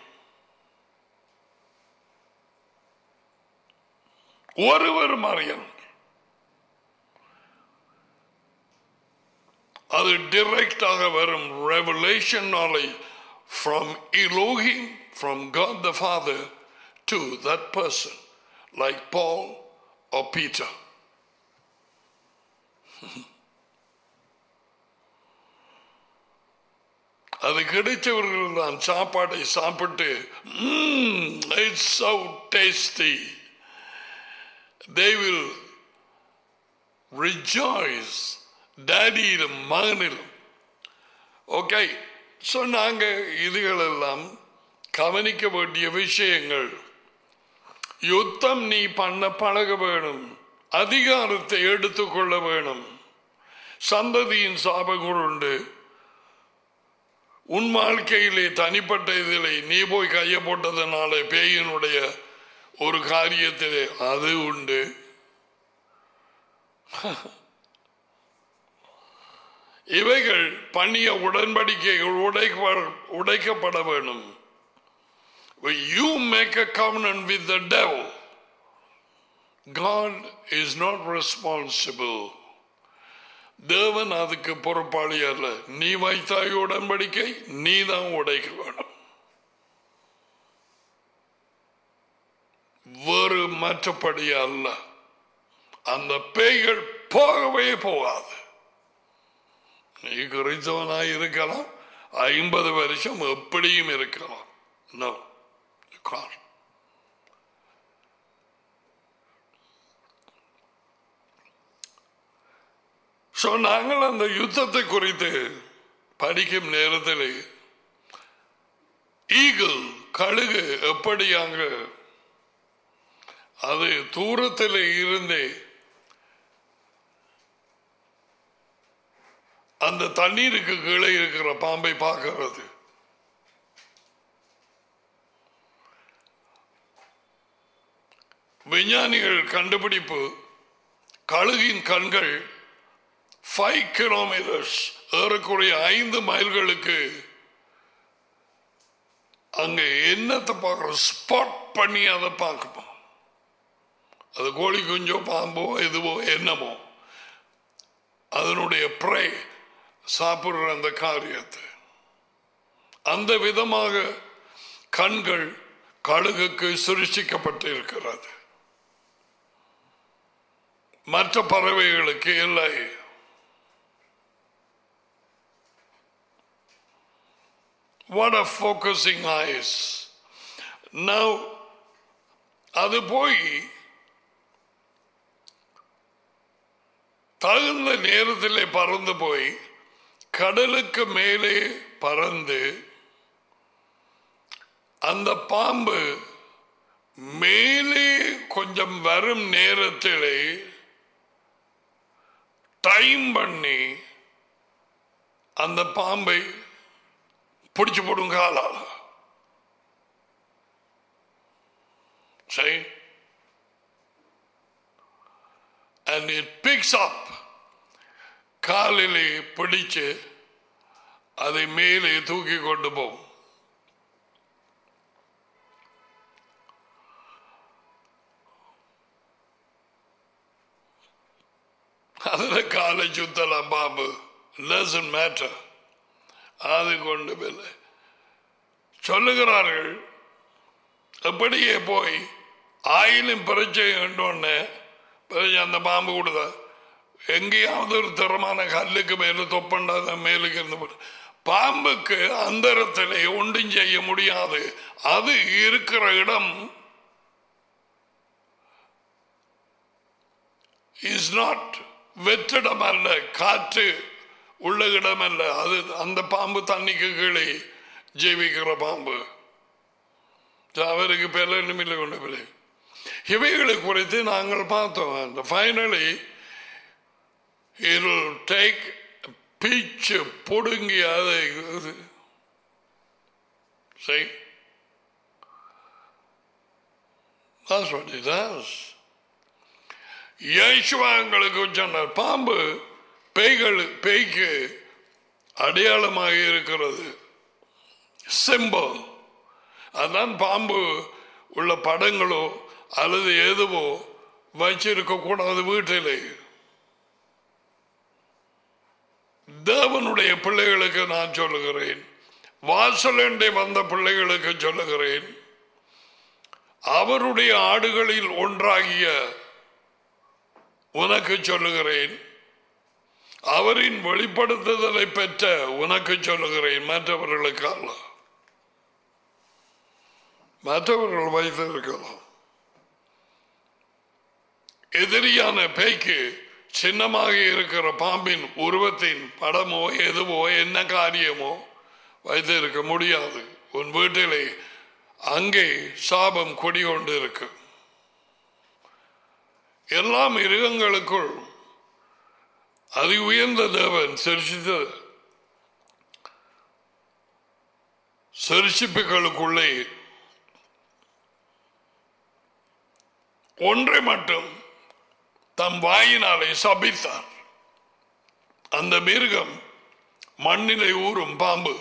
ஒருவரும் அறியும் அது டிரெக்டாக வரும் revelation knowledge from Elohim from God the father to that person like Paul or Peter. அது கிடைச்சவர்கள் தான் சாப்பாடை சாப்பிட்டு it's so tasty they will rejoice டேடியிலும் மகனிலும் ஓகே ஸோ நாங்கள் இதுகளெல்லாம் கவனிக்க வேண்டிய விஷயங்கள் யுத்தம் நீ பண்ண பழக வேணும் அதிகாரத்தை எடுத்துக்கொள்ள வேணும் சந்ததியின் சாபங்கள் உண்டு உன் வாழ்க்கையிலே தனிப்பட்ட இதிலே நீ போய் கைய போட்டதனால பேயினுடைய ஒரு காரியத்திலே அது உண்டு இவைகள் பண்ணிய உடன்படிக்கைகள் உடைக்க உடைக்கப்பட வேணும் When you make a covenant with the devil, God is not responsible. தேவன் அதுக்கு பொறுப்பாளி அல்ல நீ வைத்தாய் உடன்படிக்கை நீ தான் உடைக்க வேணும் வேறு மற்றபடி அல்ல அந்த பேய்கள் போகவே போகாது நீ குறித்தவனாய் இருக்கலாம் ஐம்பது வருஷம் எப்படியும் இருக்கலாம் No, you can't. ஸோ நாங்கள் அந்த யுத்தத்தை குறித்து படிக்கும் நேரத்தில் ஈகிள் கழுகு எப்படியாங்க அது தூரத்தில் இருந்தே அந்த தண்ணீருக்கு கீழே இருக்கிற பாம்பை பார்க்கிறது விஞ்ஞானிகள் கண்டுபிடிப்பு கழுகின் கண்கள் ஃபைவ் கிலோமீட்டர்ஸ் ஏறக்குறைய ஐந்து மைல்களுக்கு அங்க என்னத்தை பார்க்குறோம் ஸ்பாட் பண்ணி அதை பார்க்கணும் அது கோழி குஞ்சோ பாம்போ எதுவோ என்னமோ அதனுடைய ப்ரை சாப்பிடுற அந்த காரியத்தை அந்த விதமாக கண்கள் கழுகுக்கு சிருஷ்டிக்கப்பட்டு இருக்கிறது மற்ற பறவைகளுக்கு இல்லை What a focusing eyes. Now, அது போய் தகுந்த நேரத்தில் பறந்து போய் கடலுக்கு மேலே பறந்து அந்த பாம்பு மேலே கொஞ்சம் வரும் நேரத்திலே டைம் பண்ணி அந்த பாம்பை பிடிச்சு போடும் காலால சரி and it picks up காலிலே பிடிச்சு அதை மேலே தூக்கி கொண்டு போகும் அதுல காலை சுத்தலாம் பாம்பு doesn't matter அது கொண்டு போல சொல்லுகிறார்கள் அப்படியே போய் ஆயிலும் பிரச்சனை கண்டோன்னு அந்த பாம்பு கொடுத எங்கேயாவது ஒரு திறமான கல்லுக்கு மேல தொப்பண்டாத மேலுக்கு இருந்து போட்டு பாம்புக்கு அந்தரத்திலே ஒன்றும் செய்ய முடியாது அது இருக்கிற இடம் இஸ் நாட் வெற்றிடம் அல்ல காற்று உள்ள இடம் அல்ல அது அந்த பாம்பு தண்ணிக்கு கீழே ஜீவிக்கிற பாம்பு அவருக்கு பேர நிமிடம் கொண்டு பிறகு இவைகளை குறித்து நாங்கள் பார்த்தோம் அந்த ஃபைனலி இல் டேக் பீச்சு பொடுங்கி அதை செய் That's what it does. இயேசுவா எங்களுக்கு சொன்னார் பாம்பு பேய்கள் பேய்க்கு அடையாளமாக இருக்கிறது சிம்பல் அதான் பாம்பு உள்ள படங்களோ அல்லது எதுவோ வச்சிருக்க கூடாது வீட்டிலே தேவனுடைய பிள்ளைகளுக்கு நான் சொல்லுகிறேன் வாசலண்டை வந்த பிள்ளைகளுக்கு சொல்லுகிறேன் அவருடைய ஆடுகளில் ஒன்றாகிய உனக்கு சொல்லுகிறேன் அவரின் வெளிப்படுத்துதலை பெற்ற உனக்கு சொல்லுகிறேன் மற்றவர்களுக்கு அல்ல மற்றவர்கள் வைத்திருக்கலாம் எதிரியான பேய்க்கு சின்னமாக இருக்கிற பாம்பின் உருவத்தின் படமோ எதுவோ என்ன காரியமோ வைத்திருக்க முடியாது உன் வீட்டிலே அங்கே சாபம் கொடிகொண்டு இருக்கு எல்லா மிருகங்களுக்குள் அதி உயர்ந்த தேவன் சிரிச்சித்த சிரிச்சிப்புகளுக்குள்ளே ஒன்றை மட்டும் தம் வாயினாலே சபித்தார் அந்த மிருகம் மண்ணிலே ஊறும் பாம்பு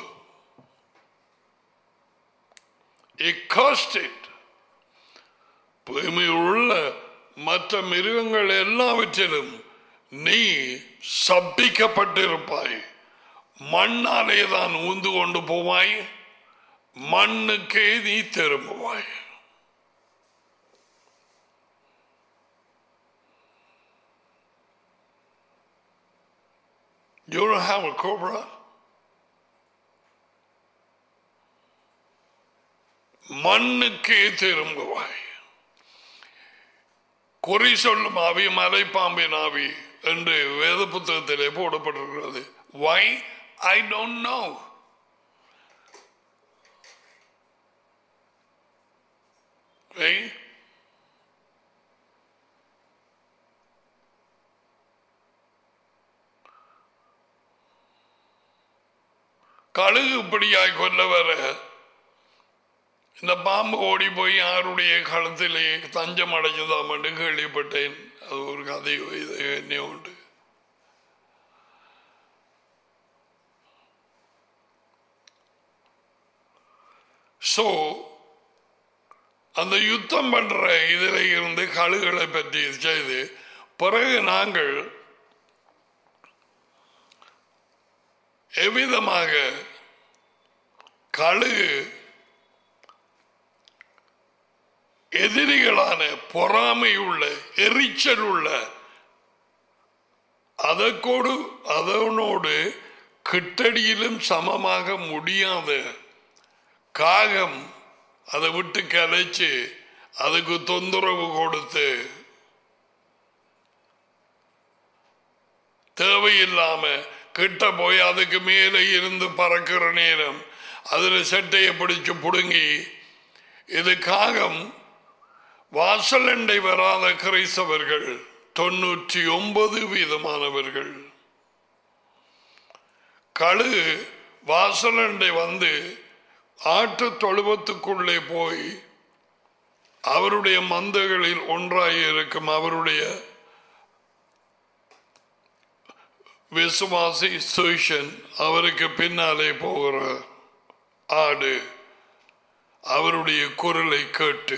பூமியில் உள்ள மற்ற மிருகங்கள் எல்லாவற்றிலும் நீ சபிக்கப்பட்டிருப்பாய் மண்ணாலே தான் ஊந்து கொண்டு போவாய் மண்ணுக்கே நீ திரும்புவாய் You don't have a cobra? மண்ணுக்கே திரும்புவாய் குறி சொல்லும் ஆவி மலைப்பாம்பின் ஆவி என்று வேத புத்தகத்திலே போடப்பட்டிருக்கிறது வை ஐ டோன்ட் நோ கழுகு இப்படியாய் கொல்ல வர இந்த பாம்பு ஓடி போய் யாருடைய களத்திலே தஞ்சம் அடைஞ்சதாம் என்று கேள்விப்பட்டேன் அது ஒரு கதையோ இது என்ன உண்டு ஸோ அந்த யுத்தம் பண்ற இதில் இருந்து கழுகுகளை பற்றி செய்து பிறகு நாங்கள் எவ்விதமாக கழுகு எதிரிகளான பொறாமை உள்ள எரிச்சல் உள்ள அதற்கோடு அதனோடு கிட்டடியிலும் சமமாக முடியாத காகம் அதை விட்டு கலைச்சு அதுக்கு தொந்தரவு கொடுத்து தேவையில்லாம கிட்ட போய் அதுக்கு மேலே இருந்து பறக்கிற நேரம் அதுல சட்டையை பிடிச்சு புடுங்கி இது காகம் வாசலண்டை வராத கிரைஸ்தவர்கள் தொண்ணூற்றி ஒன்பது வீதமானவர்கள் கழு வாசலண்டை வந்து ஆட்டு தொழுவத்துக்குள்ளே போய் அவருடைய மந்தைகளில் ஒன்றாய் இருக்கும் அவருடைய விசுவாசி சுஷன் அவருக்கு பின்னாலே போகிற ஆடு அவருடைய குரலை கேட்டு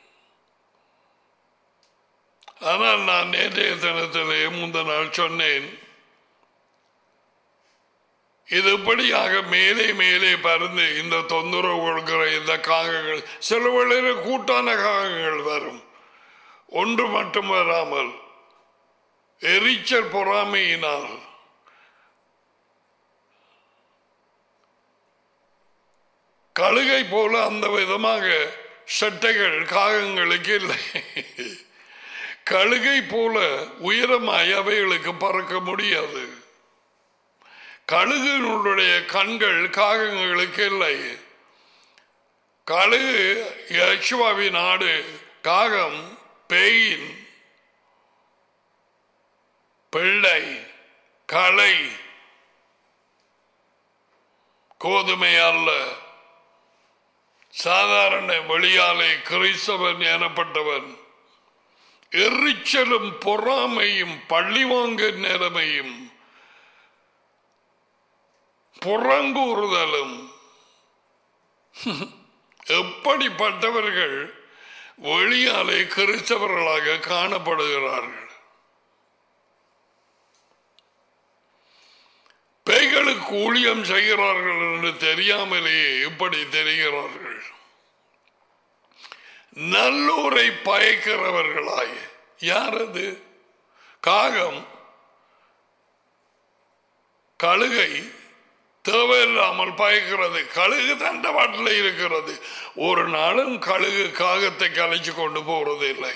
ஆனால் நான் நேற்றைய தினத்திலே முந்த நாள் சொன்னேன் இது இப்படியாக மேலே மேலே பறந்து இந்த தொந்தரவு கொடுக்கிற இந்த காகங்கள் சில வேளையில் கூட்டான காகங்கள் வரும் ஒன்று மட்டும் வராமல் எரிச்சல் பொறாமையினால் கழுகை போல அந்த விதமாக சட்டைகள் காகங்களுக்கு இல்லை கழுகை போல உயரமாய் அவைகளுக்கு பறக்க முடியாது கழுகுனுடைய கண்கள் காகங்களுக்கு இல்லை கழுகு யக்ஷுவாவின் நாடு காகம் பேயின் பிள்ளை களை கோதுமை அல்ல சாதாரண வெளியாலே கிறிஸ்தவன் எனப்பட்டவன் எரிச்சலும் பொறாமையும் பள்ளிவாங்க நிலைமையும் புறங்கூறுதலும் எப்படிப்பட்டவர்கள் வெளியாலே கிறிஸ்தவர்களாக காணப்படுகிறார்கள் எங்களுக்கு ஊழியம் செய்கிறார்கள் என்று தெரியாமலேயே இப்படி தெரிகிறார்கள் நல்லூரை பயக்கிறவர்களாய் யார் அது காகம் கழுகை தேவையில்லாமல் பயக்கிறது கழுகு தண்டவாட்டில் இருக்கிறது ஒரு நாளும் கழுகு காகத்தை கலைச்சு கொண்டு போறது இல்லை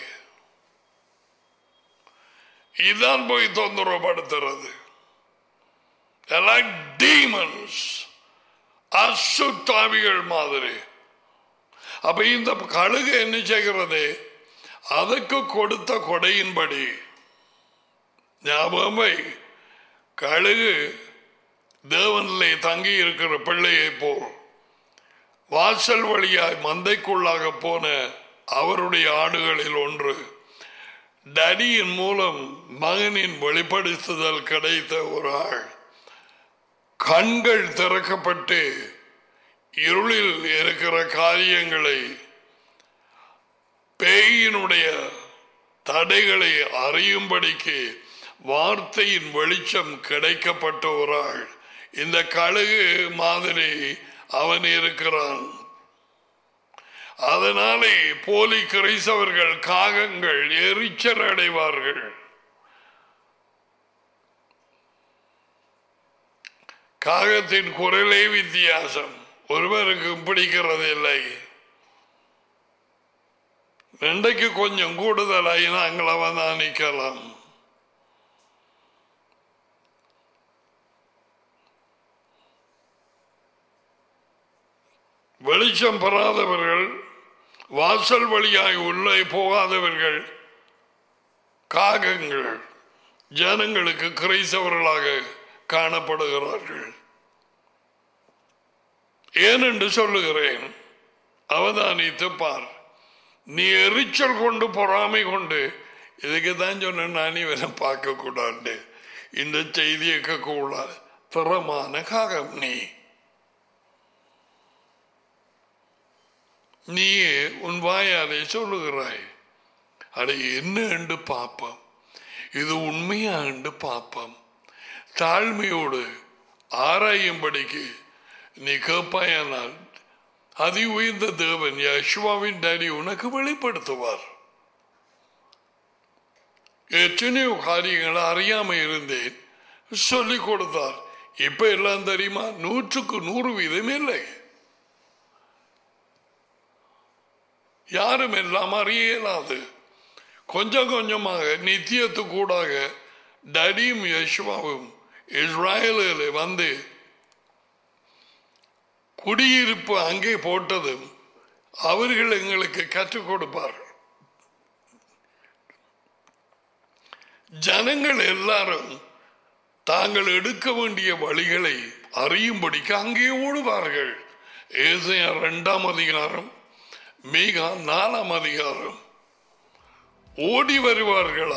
இதான் போய் தொந்தரவுப்படுத்துறது எல்லாம் டீமன்ஸ் அசுத்தாவிகள் மாதிரி அப்ப இந்த கழுகு என்ன செய்கிறது அதுக்கு கொடுத்த கொடையின்படி ஞாபகமை கழுகு தேவனிலே தங்கி இருக்கிற பிள்ளையை போல் வாசல் வழியாய் மந்தைக்குள்ளாக போன அவருடைய ஆடுகளில் ஒன்று டடியின் மூலம் மகனின் வெளிப்படுத்துதல் கிடைத்த ஒரு ஆள் கண்கள் திறக்கப்பட்டு இருளில் இருக்கிற காரியங்களை பேயினுடைய தடைகளை அறியும்படிக்கு வார்த்தையின் வெளிச்சம் கிடைக்கப்பட்ட ஒரு ஆள் இந்த கழுகு மாதிரி அவன் இருக்கிறான் அதனாலே போலி கிரைசவர்கள் காகங்கள் எரிச்சல் அடைவார்கள் காகத்தின் குரலே வித்தியாசம் ஒருவருக்கு பிடிக்கிறது இல்லை இன்றைக்கு கொஞ்சம் கூடுதலாய் நாங்கள் அவதானிக்கலாம் வெளிச்சம் பெறாதவர்கள் வாசல் வழியாய் உள்ளே போகாதவர்கள் காகங்கள் ஜனங்களுக்கு கிரைசவர்களாக காணப்படுகிறார்கள் ஏனென்று சொல்லுகிறேன் அவதானித்து பார் நீ எரிச்சல் கொண்டு பொறாமை கொண்டு இதுக்கு தான் சொன்ன நான் இவனை பார்க்க கூடாது இந்த செய்தியை கூடாது திறமான காகம் நீ நீயே உன் வாயாலே சொல்லுகிறாய் அட என்ன என்று பார்ப்போம் இது உண்மையா என்று பார்ப்போம் தாழ்மையோடு ஆராயும்படிக்கு நீ கேட்பாயானால் அதி உயர்ந்த தேவன் யஷ்வாவின் டாடி உனக்கு வெளிப்படுத்துவார் எத்தனையோ காரியங்களை அறியாம இருந்தேன் சொல்லிக் கொடுத்தார் இப்ப எல்லாம் தெரியுமா நூற்றுக்கு நூறு வீதம் இல்லை யாரும் எல்லாம் அறிய இயலாது கொஞ்சம் கொஞ்சமாக நித்தியத்துக்கூடாக டடியும் யஷ்வாவும் இஸ்ராயலில் வந்து குடியிருப்பு அங்கே போட்டதும் அவர்கள் எங்களுக்கு கற்றுக் கொடுப்பார்கள் ஜனங்கள் எல்லாரும் தாங்கள் எடுக்க வேண்டிய வழிகளை அறியும்படிக்கு அங்கே ஓடுவார்கள் ஏசையா இரண்டாம் அதிகாரம் மீகா நாலாம் அதிகாரம் ஓடி வருவார்களா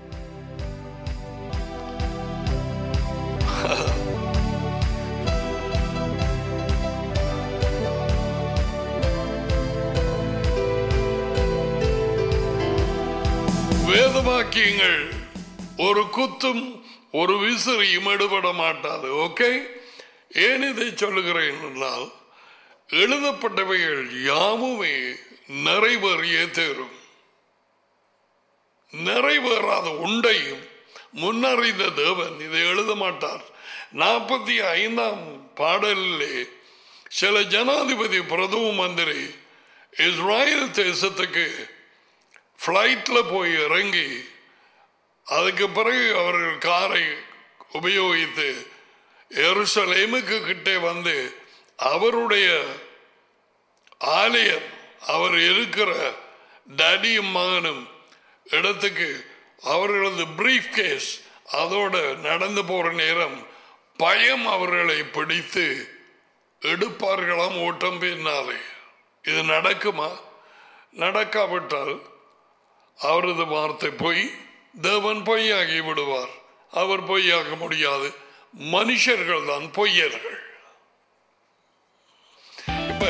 வேதவாக்கியங்கள் ஒரு குத்தும் ஒரு விசிறியும் எடுபட மாட்டாது ஓகே ஏன் இதை சொல்லுகிறேன் என்றால் எழுதப்பட்டவைகள் யாவுமே நிறைவேறியே தேரும் நிறைவேறாத உண்டையும் முன்னறிந்த தேவன் இதை எழுத மாட்டார் நாற்பத்தி ஐந்தாம் பாடலிலே சில ஜனாதிபதி பிரதம மந்திரி இஸ்ராயல் தேசத்துக்கு ஃப்ளைட்ல போய் இறங்கி அதுக்கு பிறகு அவர்கள் காரை உபயோகித்து எருசலேமுக்கு கிட்டே வந்து அவருடைய ஆலயம் அவர் இருக்கிற டடியும் மகனும் இடத்துக்கு அவர்களது பிரீஃப் கேஸ் அதோட நடந்து போற நேரம் பயம் அவர்களை பிடித்து எடுப்பார்களாம் ஓட்டம் பின்னாலே இது நடக்குமா நடக்காவிட்டால் அவரது வார்த்தை பொய் தேவன் பொய்யாகி விடுவார் அவர் பொய்யாக்க முடியாது மனுஷர்கள் தான் பொய்யர்கள் இப்ப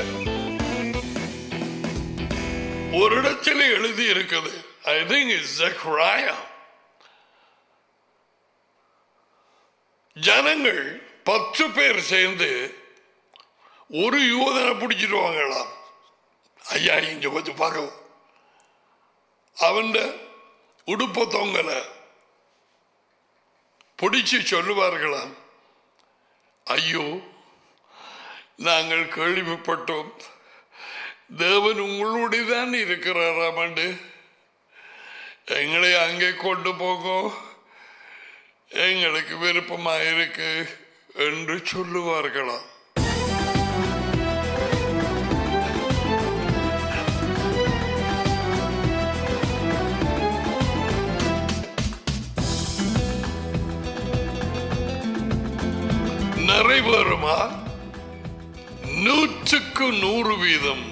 ஒரு இடத்துல எழுதி இருக்குது ஐ திங்க் இஸ் ஜக்ராயா ஜனங்கள் பத்து பேர் சேர்ந்து ஒரு யோதனை பிடிச்சிருவாங்களாம் ஐயா இங்க கொஞ்சம் பார்க்கவும் அவன் உடுப்ப தொங்கலை பிடிச்சு சொல்லுவார்களாம் ஐயோ நாங்கள் கேள்விப்பட்டோம் தேவன் உங்களுடைய தான் இருக்கிறாராமண்டு எங்களை அங்கே கொண்டு போகும் எங்களுக்கு விருப்பமா இருக்கு என்று சொல்லுவார்களாம் நிறைவேறுமா நூற்றுக்கு நூறு வீதம்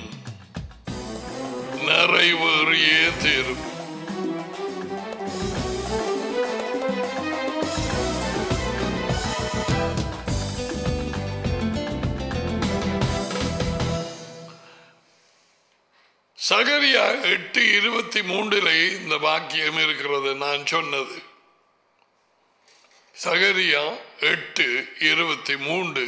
நிறைவேறியே தீரும் சகரியா எட்டு இருபத்தி மூன்றிலே இந்த வாக்கியம் இருக்கிறது நான் சொன்னது சகரியா எட்டு இருபத்தி மூன்று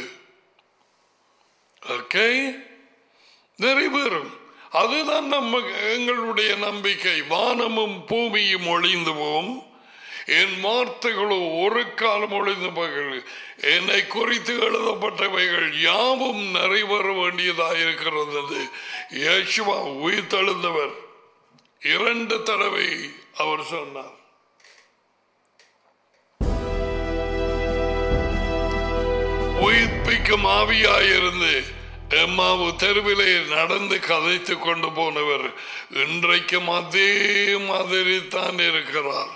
ஓகே நிறைவேறும் அதுதான் நம்ம எங்களுடைய நம்பிக்கை வானமும் பூமியும் ஒளிந்து போம் என் வார்த்தைகளோ ஒரு காலம் ஒளிந்து போகிறது என்னை குறித்து எழுதப்பட்டவைகள் யாவும் நிறைவேற வேண்டியதாக இருக்கிறது யேசுவா உயிர் தழுந்தவர் இரண்டு தடவை அவர் சொன்னார் உயிர்ப்பிக்கும் ஆவியாயிருந்து எம்மாவு தெருவிலே நடந்து கதைத்து கொண்டு போனவர் இன்றைக்கும் அதே மாதிரி தான் இருக்கிறார்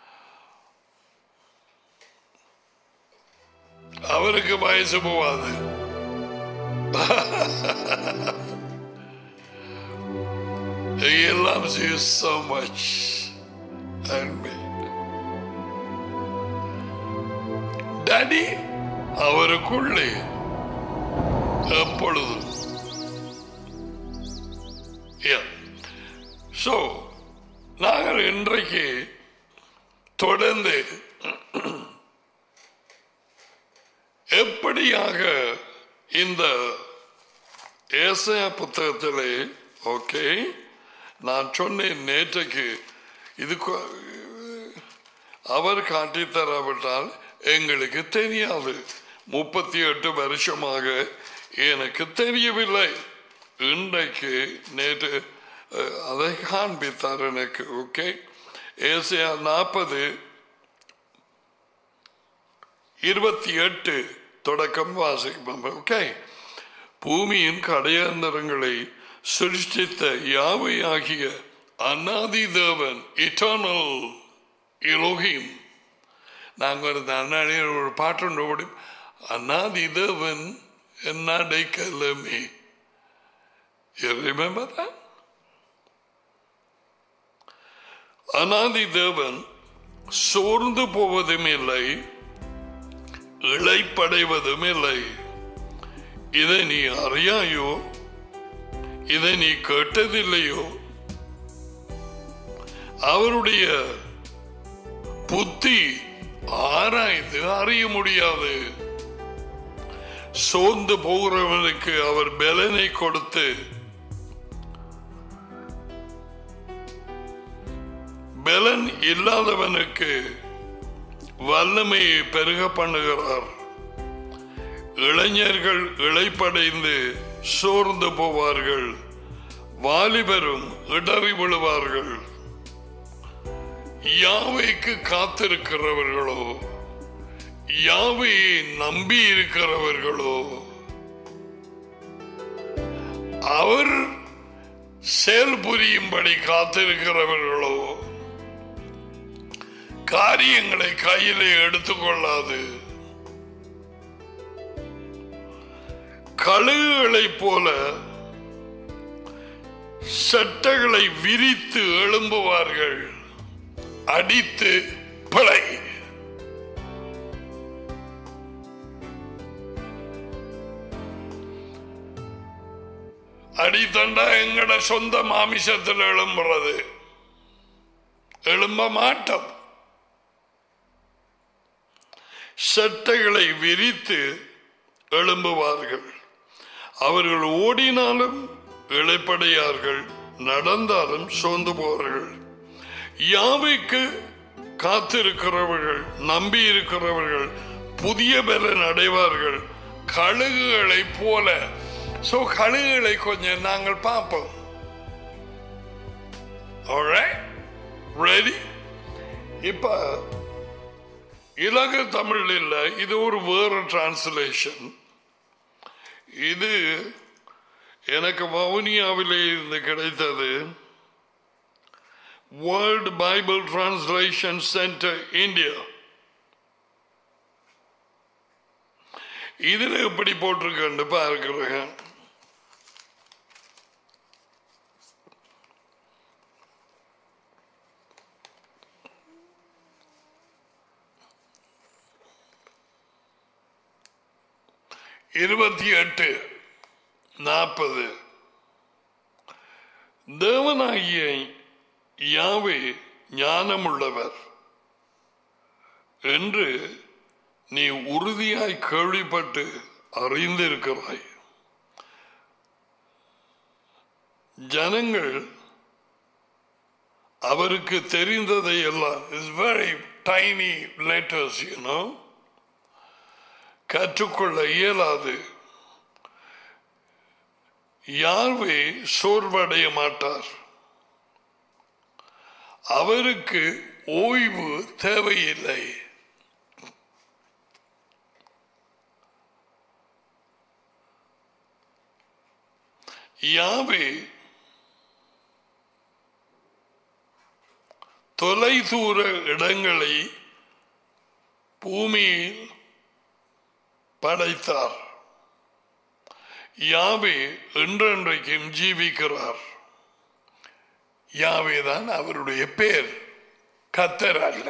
அவருக்கு வயசு போவாது He loves you so much and me. Daddy அவருக்குள்ளே எப்பொழுதும் ஸோ நாங்கள் இன்றைக்கு தொடர்ந்து எப்படியாக இந்த ஏசையா புத்தகத்திலே ஓகே நான் சொன்னேன் நேற்றைக்கு இது கொ- அவர் காட்டித் தராவிட்டால் எங்களுக்கு தெரியாது முப்பத்தி எட்டு வருஷமாக எனக்கு தெரியவில்லை இன்றைக்கு நேற்று அஹ், அதை காண்பித்தார் எனக்கு ஓகே ஏசியா நாற்பது இருபத்தி எட்டு தொடக்கம் வாசிக்கும் ஓகே பூமியின் கடையாந்தரங்களை சிருஷ்டித்த யாவை ஆகிய அநாதி தேவன் இட்டர்னல் இலோகிம் நாங்கள் ஒரு அண்ணாடி ஒரு பாட்டு ஓடி அநாதி தேவன் என்னடை கலமே remember that? அநாதி தேவன் சோர்ந்து போவதும் இல்லை இழைப்படைவதும் இல்லை இதை நீ அறியாயோ இதை நீ கேட்டதில்லையோ அவருடைய புத்தி ஆராய்ந்து அறிய முடியாது சோர்ந்து போகிறவனுக்கு அவர் பலனை கொடுத்து பலன் இல்லாதவனுக்கு வல்லமையை பெருக பண்ணுகிறார் இளைஞர்கள் இழைப்படைந்து சோர்ந்து போவார்கள் வாலிபரும் இடறி விழுவார்கள் யாவைக்கு காத்திருக்கிறவர்களோ யாவையை நம்பி இருக்கிறவர்களோ அவர் செயல் புரியும்படி காத்திருக்கிறவர்களோ காரியங்களை கையிலே எடுத்துக்கொள்ளாது கழுகுகளைப் போல சட்டைகளை விரித்து எழும்புவார்கள் அடித்து பிழை அடித்தண்டா எங்கட சொந்த மாமிசத்தில் எழும்புறது எழும்ப மாட்டோம் சட்டைகளை விரித்து எழும்புவார்கள் அவர்கள் ஓடினாலும் இழைப்படையார்கள் நடந்தாலும் சோர்ந்து போவார்கள் யாவைக்கு காத்திருக்கிறவர்கள் நம்பி இருக்கிறவர்கள் புதிய பலன் அடைவார்கள் கழுகுகளைப் போல சோ கழுகுகளை கொஞ்சம் நாங்கள் பார்ப்போம் ரெடி இப்ப இலகு தமிழ் இல்ல இது ஒரு வேறு டிரான்ஸ்லேஷன் இது எனக்கு வவுனியாவிலே இருந்து கிடைத்தது world Bible translation centre India இதுல எப்படி போட்டிருக்கேன் பார்க்கிறேன் இருபத்தி எட்டு நாற்பது தேவனாகிய யாவே ஞானமுள்ளவர் என்று நீ உறுதியாய் கேள்விப்பட்டு அறிந்திருக்கிறாய் ஜனங்கள் அவருக்கு தெரிந்ததை எல்லாம் is very tiny letters you know கற்றுக்கொள்ள இயலாது யார்வே சோர்வடைய மாட்டார் அவருக்கு ஓய்வு தேவையில்லை யாவே தொலைதூர இடங்களை பூமியில் படைத்தார் யாவே என்றென்றைக்கும் ஜீவிக்கிறார் யாவேதான் அவருடைய பேர் கத்தர் அல்ல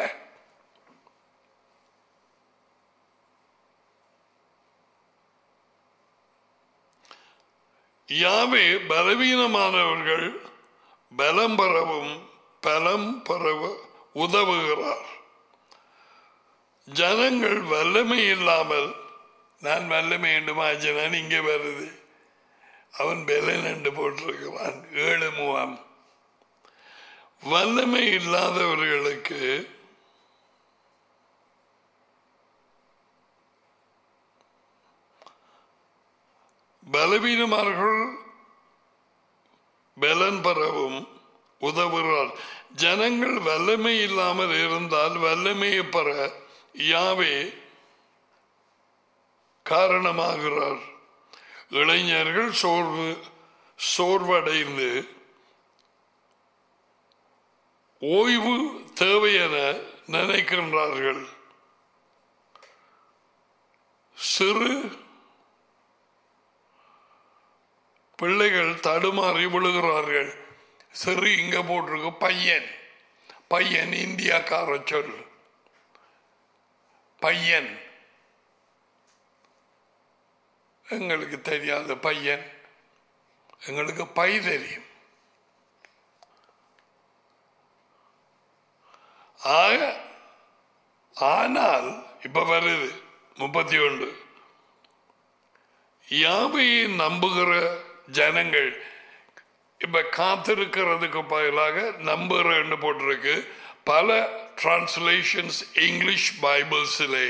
யாவே பலவீனமானவர்கள் பலம் பெறவும் பலம் பெறவ உதவுகிறார் ஜனங்கள் வல்லமை இல்லாமல் நான் வல்லமை என்று மாற்றினான் இங்கே வருது அவன் பெலன் என்று போட்டிருக்கிறான் ஏழு மூவாம் வல்லமை இல்லாதவர்களுக்கு பலவீனமார்கள் பலன் பெறவும் உதவுகிறார் ஜனங்கள் வல்லமை இல்லாமல் இருந்தால் வல்லமையை பெற யாவே காரணமாகிறார் இளைஞர்கள் சோர்வு சோர்வடைந்து ஓய்வு தேவை என நினைக்கின்றார்கள் சிறு பிள்ளைகள் தடுமாறி விழுகிறார்கள் சிறு இங்க போட்டிருக்கு பையன் பையன் இந்தியாக்கார சொல் பையன் எங்களுக்கு தெரியாத பையன் எங்களுக்கு பை தெரியும் ஆக ஆனால் இப்ப வருது முப்பத்தி ஒன்று யாவையை நம்புகிற ஜனங்கள் இப்ப காத்திருக்கிறதுக்கு பதிலாக நம்புகிறன்னு போட்டிருக்கு பல டிரான்ஸ்லேஷன்ஸ் இங்கிலீஷ் பைபிள்ஸிலே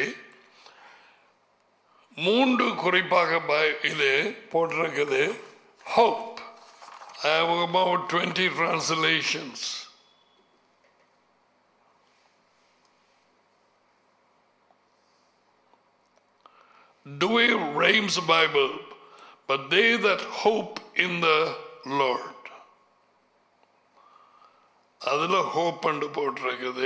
மூன்று குறிப்பாக பை- இது போட்டிருக்குது hope I have about 20 translations Dewey Rames Bible, but they that hope in the Lord. அதுல ஹோப் என்று போட்டிருக்குது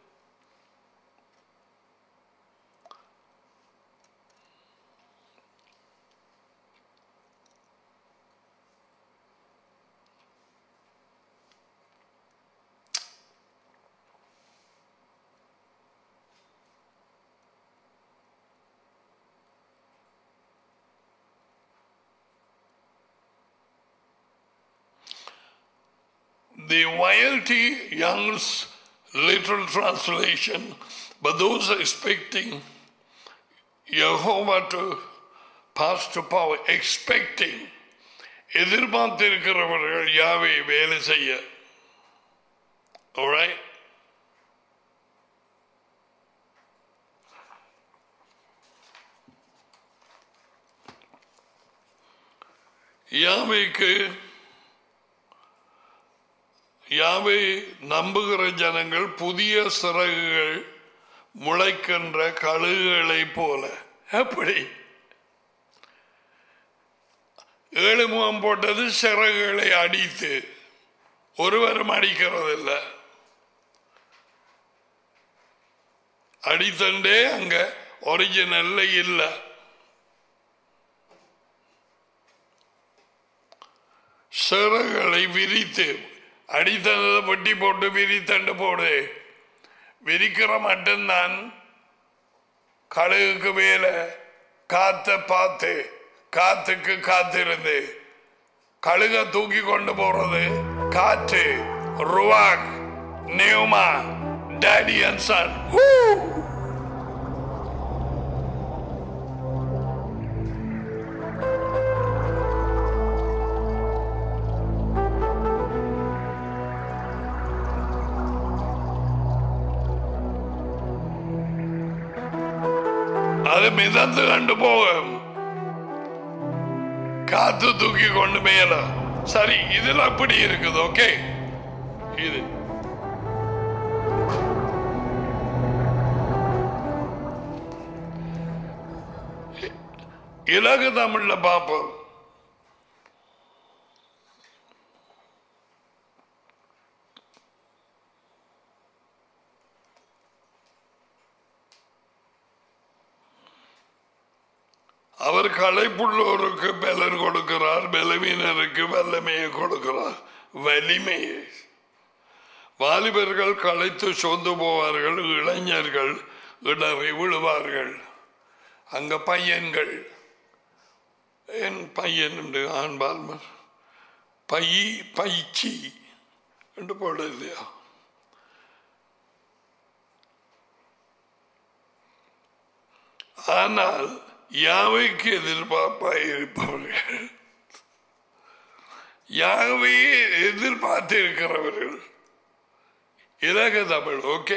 The YLT Young's literal translation, but those expecting Jehovah to pass to power, expecting எதிர்பார்த்திருக்கிறவர்கள் யாவை வேலை செய்ய Alright? யாவைக்கு யாவை நம்புகிற ஜனங்கள் புதிய சிறகுகள் முளைக்கின்ற கழுகுகளைப் போல எப்படி ஏழு முகம் போட்டது சிறகுகளை அடித்து ஒருவரும் அடிக்கிறதில்லை அடித்தண்டே அங்க ஒரிஜினல்ல இல்லை சிறகுகளை விரித்து அடித்ததை வெட்டி போட்டு விரித்தண்டு போடு விரிக்கிற மட்டும்தான் கழுகுக்கு மேல காத்த பார்த்து காத்துக்கு காத்திருந்து கழுக தூக்கி கொண்டு போறது காற்று ருவாக் நியூமா டேடி அண்ட் சன் அது மிதந்து கண்டு போகும் காத்து தூக்கி கொண்டு மேல சரி இதுல அப்படி இருக்குது ஓகே இது இலகு தமிழ்ல பார்ப்போம் அவர் களைப்புள்ளோருக்கு பலன் கொடுக்கிறார் பலவீனருக்கு வல்லமையை கொடுக்கிறார் வலிமையை வாலிபர்கள் களைத்து சொந்து போவார்கள் இளைஞர்கள் இடறி விழுவார்கள் அங்க பையன்கள் என் பையன் என்று ஆண்பால் பை பயிற்சி என்று போட இல்லையா ஆனால் யாவைக்கு எதிர்பார்ப்பாய் இருப்பவர்கள் யாவையே எதிர்பார்த்து இருக்கிறவர்கள் இலக தமிழ் ஓகே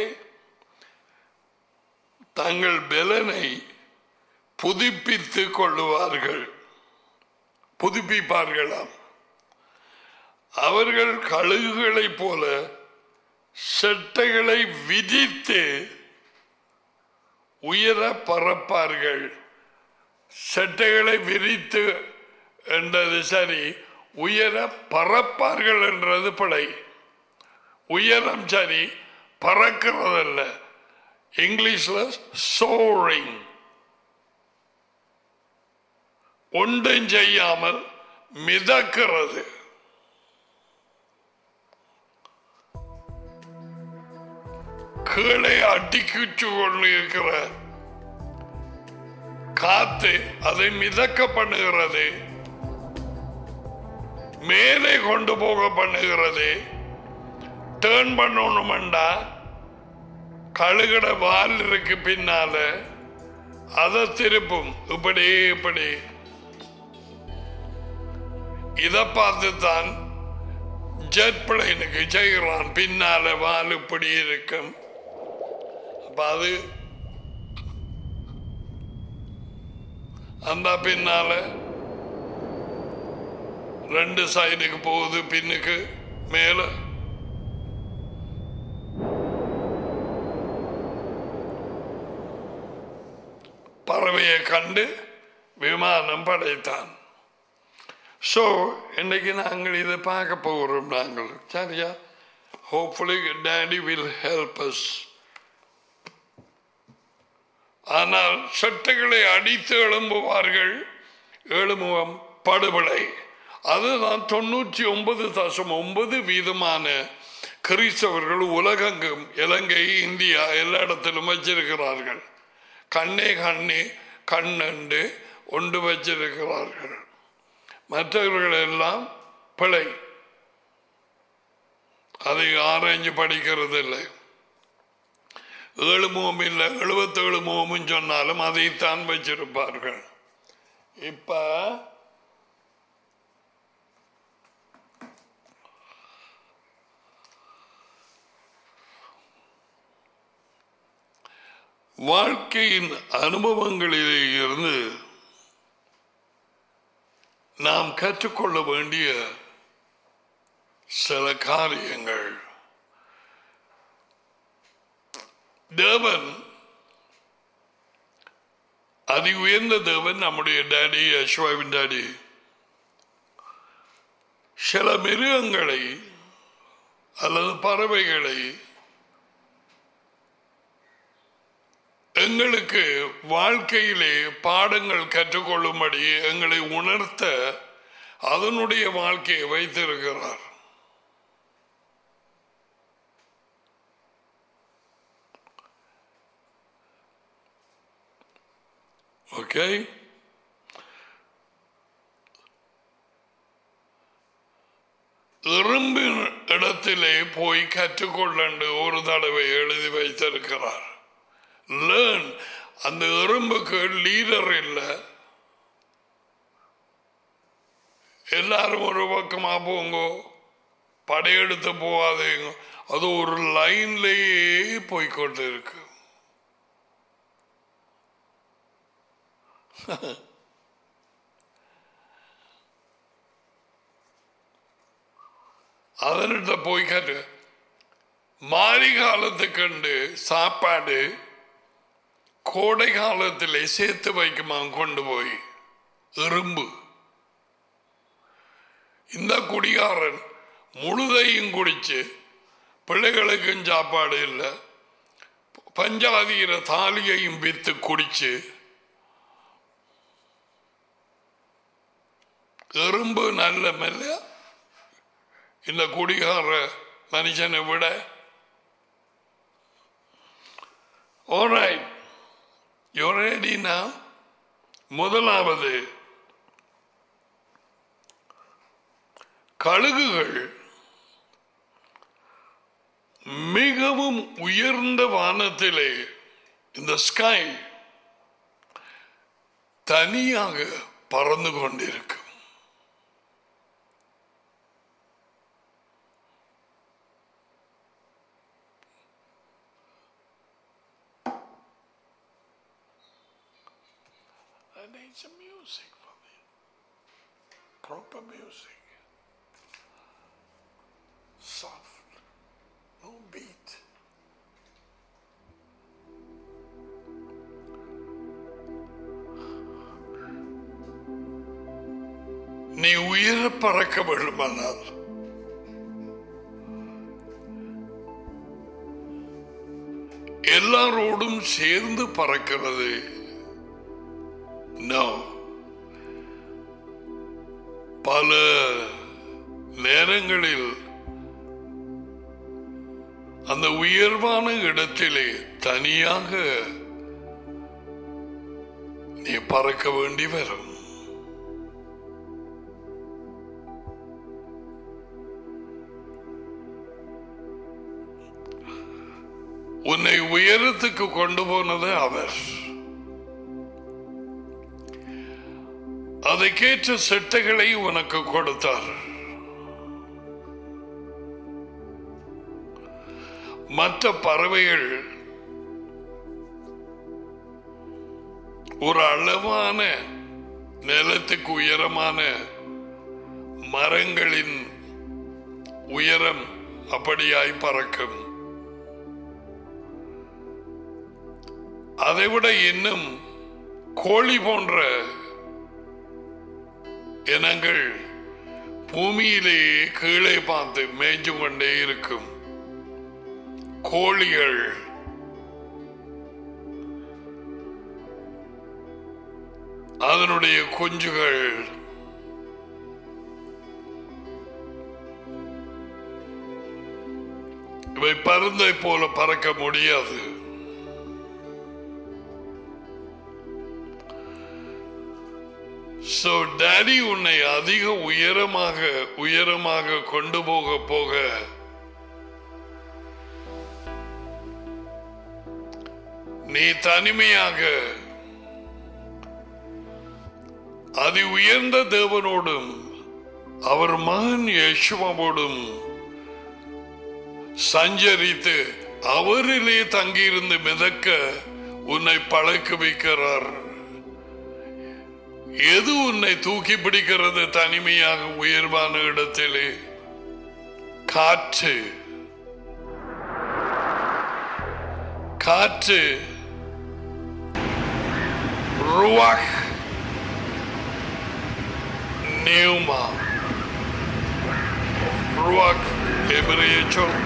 தங்கள் பலனை புதுப்பித்துக் கொள்ளுவார்கள் புதுப்பிப்பார்களாம் அவர்கள் கழுகுகளைப் போல செட்டைகளை விதித்து உயர பறப்பார்கள் செட்டைகளை விரித்து என்றது சரி உயர பறப்பார்கள் என்றது பிழை உயரம் சரி பறக்கிறதல்ல இங்கிலீஷ்ல சோரிங் ஒன்றும் செய்யாமல் மிதக்கிறது கீழே அடிக்கிச்சு கொண்டு இருக்கிற காத்து அதை மிதக்க பண்ணுகிறது மேலே கொண்டு போக பண்ணுகிறது டேர்ன் பண்ணணுமெண்டா கழுகட வால் இருக்கு பின்னால அதை திருப்பும் இப்படி இப்படி இதை பார்த்து தான் ஜெட் பிளைனுக்கு செய்கிறான் பின்னால வால் இப்படி இருக்கும் அப்ப அது அந்த பின்னால ரெண்டு சைடுக்கு போகுது பின்னுக்கு மேல பறவையை கண்டு விமானம் படைத்தான் ஸோ இன்னைக்கு நாங்கள் இதை பார்க்க போகிறோம் நாங்கள் சரியா hopefully daddy will help us ஆனால் சட்டைகளை அடித்து எழும்புவார்கள் எழுமுகம் படுகொலை அதுதான் தொண்ணூற்றி ஒன்பது தசம் ஒன்பது வீதமான கிறிஸ்தவர்கள் உலகெங்கும் இலங்கை இந்தியா எல்லா இடத்திலும் வச்சிருக்கிறார்கள் கண்ணே கண்ணே கண்ணண்டு ஒன்று வச்சிருக்கிறார்கள் மற்றவர்கள் எல்லாம் பிழை அதை ஆராய்ஞ்சு படிக்கிறது இல்லை ஏழு முகம் இல்லை எழுபத்தேழு முகமும் சொன்னாலும் அதைத்தான் வச்சிருப்பார்கள் இப்ப வாழ்க்கையின் அனுபவங்களிலே இருந்து நாம் கற்றுக்கொள்ள வேண்டிய சில காரியங்கள் தேவன் அதி உயர்ந்த தேவன் நம்முடைய டாடி அஸ்வாவின் டாடி சில மிருகங்களை அல்லது பறவைகளை எங்களுக்கு வாழ்க்கையிலே பாடங்கள் கற்றுக்கொள்ளும்படி எங்களை உணர்த்த அதனுடைய வாழ்க்கையை வைத்திருக்கிறார் ஓகே எறும்பின் இடத்திலே போய் கற்றுக்கொள்ளண்டு ஒரு தடவை எழுதி வைத்திருக்கிறார் லேர்ன் அந்த எறும்புக்கு லீடர் இல்லை எல்லாரும் ஒரு பக்கமா போங்க படையெடுத்து போகாதீங்க அது ஒரு லைன்லேயே போய்கொண்டு இருக்கு அதனிட்ட போய் கட்டு மாறி காலத்துக்கண்டு சாப்பாடு கோடை காலத்திலே சேர்த்து வைக்குமா கொண்டு போய் எறும்பு இந்த குடிகாரன் முழுதையும் குடிச்சு பிள்ளைகளுக்கும் சாப்பாடு இல்லை பஞ்சாதீர தாலியையும் வித்து குடிச்சு எறும்பு நல்ல மெல்ல இந்த குடிகார மனுஷனை விட ஓரைட் யோரேடினா முதலாவது கழுகுகள் மிகவும் உயர்ந்த வானத்திலே இந்த ஸ்கை தனியாக பறந்து கொண்டிருக்கும் I need some music for me. Proper music. Soft. No beat. நீ உயர பறக்க வேண்டுமானால் எல்லாரோடும் சேர்ந்து பறக்கிறது No. பல நேரங்களில் அந்த உயர்வான இடத்திலே தனியாக நீ பறக்க வேண்டி வரும் உன்னை உயரத்துக்கு கொண்டு போனது அவர் அதற்கேற்ற செட்டைகளை உனக்கு கொடுத்தார் மற்ற பறவைகள் ஒரு அளவான நிலத்துக்கு உயரமான மரங்களின் உயரம் அப்படியாய் பறக்கும் அதைவிட இன்னும் கோழி போன்ற இனங்கள் பூமியிலேயே கீழே பார்த்து மேய்ஞ்சு கொண்டே இருக்கும் கோழிகள் அதனுடைய குஞ்சுகள் இவை பருந்தை போல பறக்க முடியாது சோ டாடி உன்னை அதிக உயரமாக உயரமாக கொண்டு போக போக நீ தனிமையாக அதி உயர்ந்த தேவனோடும் அவர் மகன் யேசுவோடும் சஞ்சரித்து அவரிலே தங்கியிருந்து மிதக்க உன்னை பழக்க வைக்கிறார் எது உன்னை தூக்கி பிடிக்கிறது தனிமையாக உயர்வான இடத்திலே காற்று காற்று ருவாக் நியூமா ருவாக் எபிரேய சொல்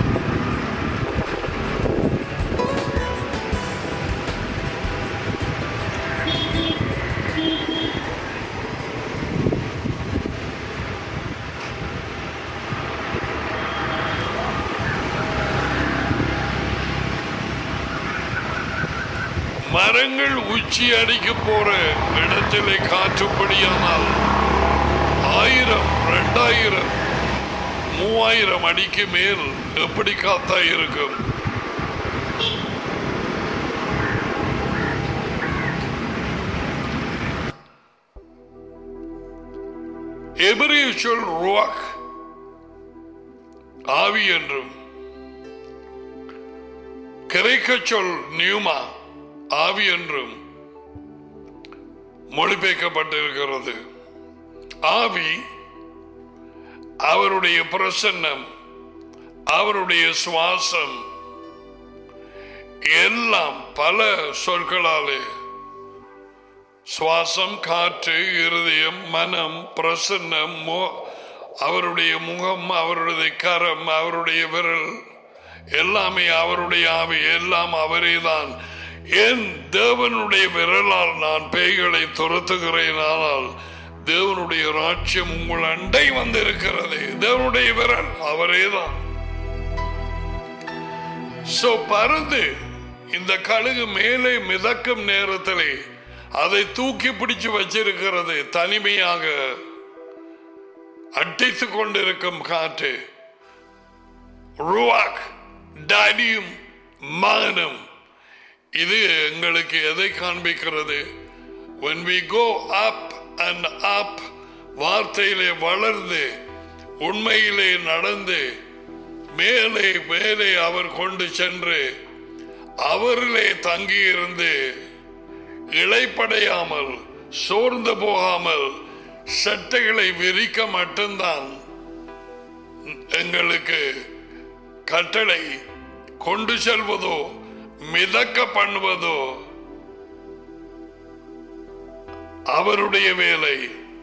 மரங்கள் உச்சி அடிக்க போற இடத்திலே காற்றுப்படியானால் ஆயிரம் ரெண்டாயிரம் மூவாயிரம் அடிக்கு மேல் எப்படி காத்தா இருக்கும் எபிரிய சொல் ருவாக் ஆவி என்றும் கிரைக்க சொல் நியூமா ஆவி என்றும் மொழிபெயர்க்கப்பட்டிருக்கிறது ஆவி அவருடைய பிரசன்னம் அவருடைய சுவாசம் எல்லாம் பல சொற்களாலே சுவாசம் காற்று இருதயம் மனம் பிரசன்னம் மோ- அவருடைய முகம் அவருடைய கரம் அவருடைய விரல் எல்லாமே அவருடைய ஆவி எல்லாம் அவரேதான் என் தேவனுடைய விரலால் நான் பேய்களை துரத்துகிறேன் ஆனால் தேவனுடைய ராட்சியம் உங்கள் அண்டை வந்திருக்கிறது தேவனுடைய விரல் அவரேதான் சோ பருந்து இந்த கழுகு மேலே மிதக்கும் நேரத்திலே அதை தூக்கி பிடிச்சு வச்சிருக்கிறது தனிமையாக அடித்துக் கொண்டிருக்கும் காற்று ருவாக் டாடியும் மகனும் இது எங்களுக்கு எதை காண்பிக்கிறது when we go up and up வார்த்தையிலே வளர்ந்து உண்மையிலே நடந்து மேலே மேலே அவர் கொண்டு சென்று அவரிலே தங்கியிருந்து இழைப்படையாமல் சோர்ந்து போகாமல் சட்டைகளை விரிக்க மட்டும்தான் எங்களுக்கு கட்டளை கொண்டு செல்வதோ மிதக்க பண்ணுவதோ அவருடைய வேலை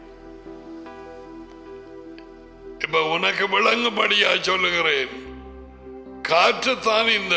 இப்ப உனக்கு விளங்கும்படியா சொல்லுகிறேன் காற்றுத்தான் இந்த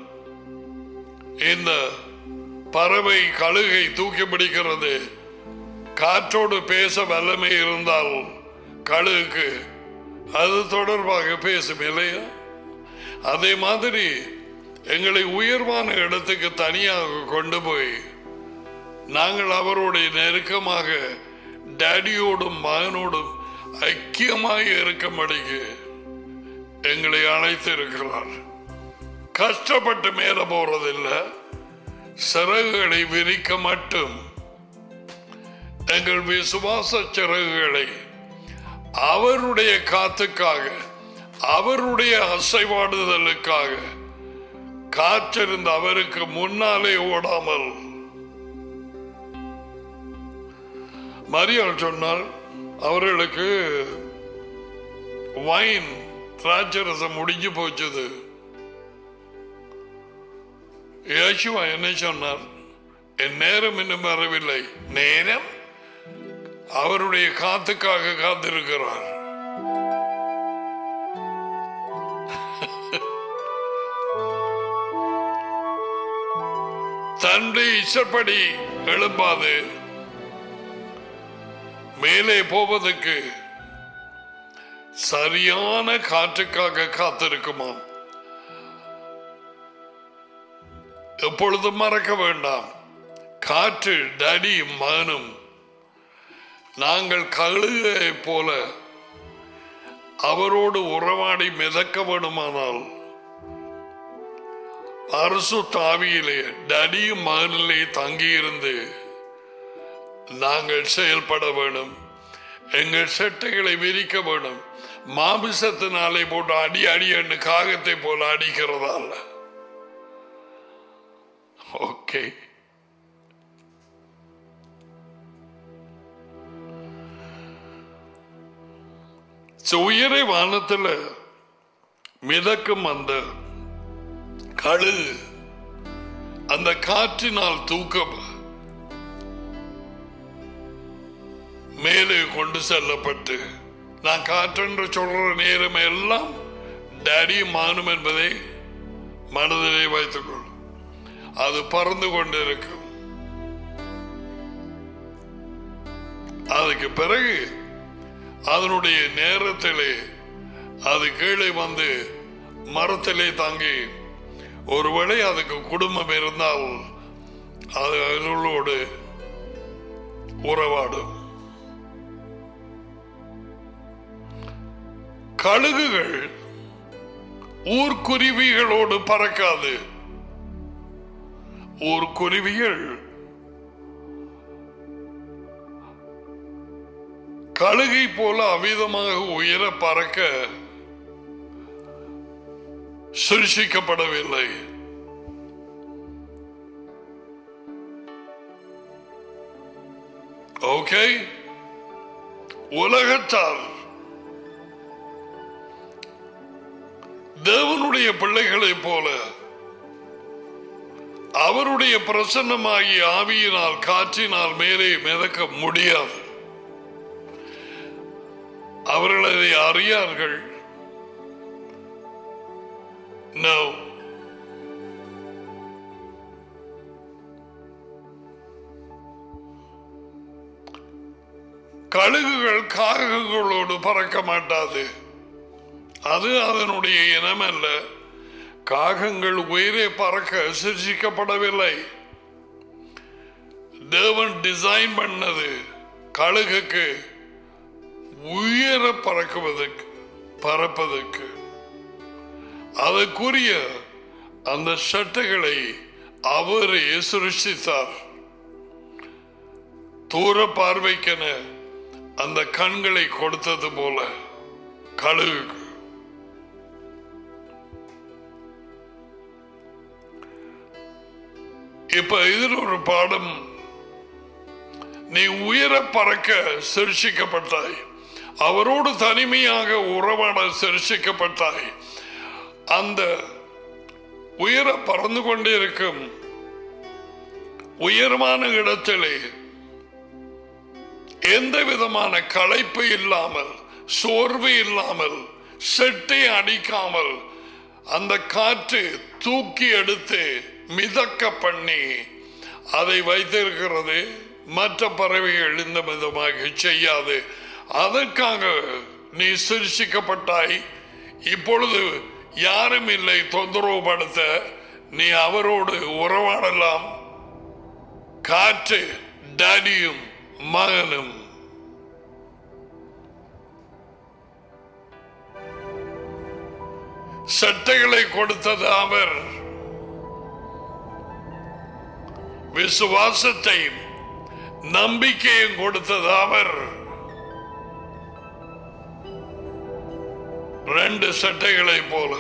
இந்த பறவை கழுகை தூக்கி பிடிக்கிறது காற்றோடு பேச வல்லமை இருந்தால் கழுகுக்கு அது தொடர்பாக பேசும் இல்லையா அதே மாதிரி எங்களை உயர்வான இடத்துக்கு தனியாக கொண்டு போய் நாங்கள் அவருடைய நெருக்கமாக டேடியோடும் மகனோடும் ஐக்கியமாக இருக்கும்படிக்கு எங்களை அழைத்திருக்கிறார் கஷ்டப்பட்டு மேல போறதில்லை சிறகுகளை விரிக்க மட்டும் எங்கள் விசுவாச சிறகுகளை அவருடைய காத்துக்காக அவருடைய அசைவாடுதலுக்காக காற்றிருந்த அவருக்கு முன்னாலே ஓடாமல் மரியாள் சொன்னால் அவர்களுக்கு வைன் திராட்சரசம் முடிஞ்சு போச்சுது யேசுவா என்ன சொன்னார் என் நேரம் இன்னும் வரவில்லை நேரம் அவருடைய காத்துக்காக காத்திருக்கிறார் தன்னுடைய இஷ்டப்படி எழும்பாது மேலே போவதற்கு சரியான காற்றுக்காக காத்திருக்குமாம் எப்பொழுதும் மறக்க வேண்டாம் காற்று டடியும் மகனும் நாங்கள் கழுகை போல அவரோடு உறவாடி மிதக்க வேண்டுமானால் அரசு தாவியிலே டடியும் மகனிலே தங்கியிருந்து நாங்கள் செயல்பட வேணும் எங்கள் செட்டைகளை விரிக்க வேணும் மாமிசத்தினாலே போட்டு அடி அடி என்று காகத்தை போல அடிக்கிறதா இல்ல ஓகே உயரை வானத்துல மிதக்கும் அந்த கழுகு அந்த காற்றினால் தூக்கம் மேலே கொண்டு செல்லப்பட்டு நான் காற்றென்று சொல்ற நேரம் எல்லாம் டேடி மானும் என்பதை மனதிலே வைத்துக்கொள் அது பறந்து கொண்டிருக்கும் அதுக்கு பிறகு அதனுடைய நேரத்திலே அது கீழே வந்து மரத்திலே தாங்கி ஒருவேளை அதுக்கு குடும்பம் இருந்தால் அது அவர்களோடு உறவாடும் கழுகுகள் ஊர்க்குருவிகளோடு பறக்காது ஊர்க்குருவிகள் கழுகை போல அவிதமாக உயர பறக்க சிருஷிக்கப்படவில்லை ஓகே உலகத்தால் தேவனுடைய பிள்ளைகளைப் போல அவருடைய பிரசன்னமாகிய ஆவியினால் காற்றினால் மேலே மிதக்க முடியாது அவர்கள் அதை அறியார்கள் No. கழுகுகள் காகங்களோடு பறக்க மாட்டாது அது அதனுடைய இனம் அல்ல காகங்கள் உயிரை பறக்க சிருஷிக்கப்படவில்லை தேவன் டிசைன் பண்ணது கழுகுக்கு உயர பறக்குவதற்கு பறப்பதற்கு அதற்குரிய அந்த சட்டைகளை அவரே சிருஷ்டித்தார் தூர பார்வைக்கென அந்த கண்களை கொடுத்தது போல கழுகுக்கு இப்ப இதில் ஒரு பாடம் நீ உயர பறக்க சிருஷிக்கப்பட்டாய் அவரோடு தனிமையாக உறவாட சிருஷிக்கப்பட்டாய் அந்த உயர பறந்து கொண்டிருக்கும் உயரமான இடத்திலே எந்த விதமான களைப்பு இல்லாமல் சோர்வு இல்லாமல் செட்டை அடிக்காமல் அந்த காற்று தூக்கி எடுத்து மிதக்க பண்ணி அதை வைத்திருக்கிறது மற்ற பறவைகள் இந்த விதமாக செய்யாது அதற்காக நீ சிருஷிக்கப்பட்டாய் இப்பொழுது யாரும் இல்லை தொந்தரவுபடுத்த நீ அவரோடு உறவாடலாம் காற்று டடியும் மகனும் சட்டைகளை கொடுத்தது அவர் விசுவாசத்தையும் நம்பிக்கையும் கொடுத்தது அவர் ரெண்டு சட்டைகளை போல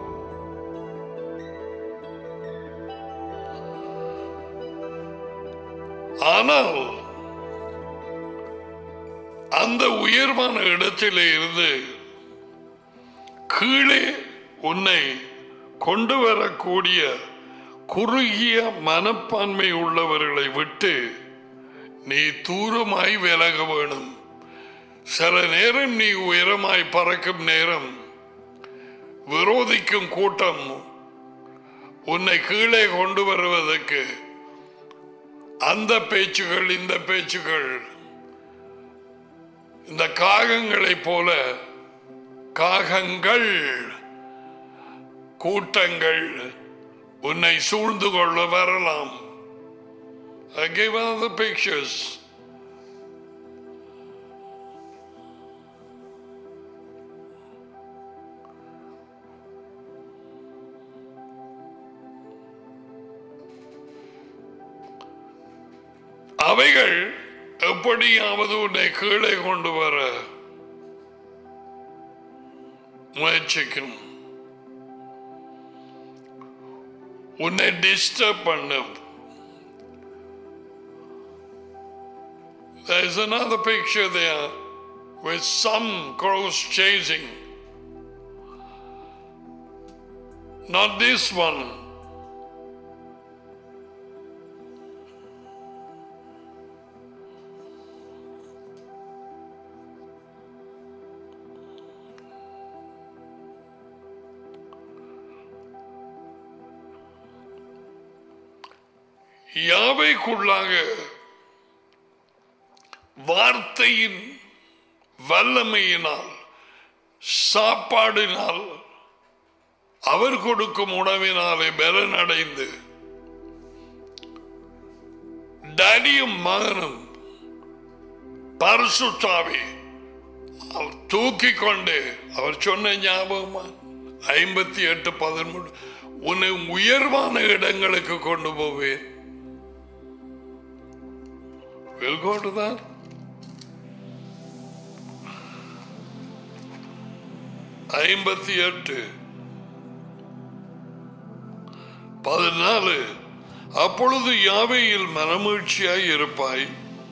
ஆனால் அந்த உயர்வான இடத்திலே இருந்து கீழே உன்னை கொண்டு வரக்கூடிய குறுகிய மனப்பான்மை உள்ளவர்களை விட்டு நீ தூரமாய் விலக வேணும் சில நேரம் நீ உயரமாய் பறக்கும் நேரம் விரோதிக்கும் கூட்டம் உன்னை கீழே கொண்டு வருவதற்கு அந்த பேச்சுகள் இந்த பேச்சுகள் இந்த காகங்களைப் போல காகங்கள் கூட்டங்கள் உன்னை சூழ்ந்து கொள்ள வரலாம் I gave other pictures. அவைகள் எப்படியாவது உன்னை கீழே கொண்டு வர முயற்சிக்கும் உன்னை டிஸ்டர்ப் பண்ணும் There's another picture there with some crows chasing. Not this one. யாவைக்குள்ளாக வார்த்தையின் வல்லமையினால் சாப்பாடினால் அவர் கொடுக்கும் உணவினாலே பலனடைந்து டடியும் மகனும் பரிசுத்தாவி அவர் தூக்கி கொண்டு அவர் சொன்ன ஞாபகமா ஐம்பத்தி எட்டு பதிமூணு உன்னை உயர்வான இடங்களுக்கு கொண்டு போவேன் We'll go to that. ஐம்பத்தி எட்டு பதினாலு அப்பொழுது யாவையில் மனமீழ்ச்சியாய் இருப்பாய்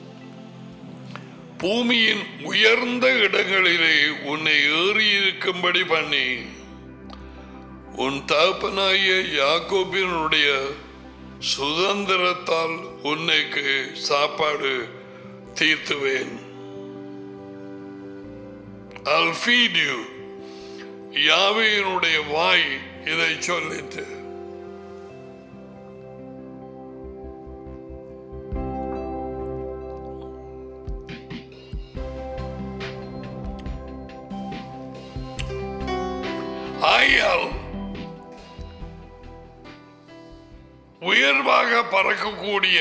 பூமியின் உயர்ந்த இடங்களிலே உன்னை ஏறி இருக்கும்படி பண்ணி உன் தகப்பனாகிய யாக்கோபினுடைய சுதந்திரத்தால் உன்னைக்கு சாப்பாடு தீர்த்துவேன் I'll feed you. யாவையினுடைய வாய் இதை சொல்லிட்டு ஆயால் உயர்வாக பறக்கக்கூடிய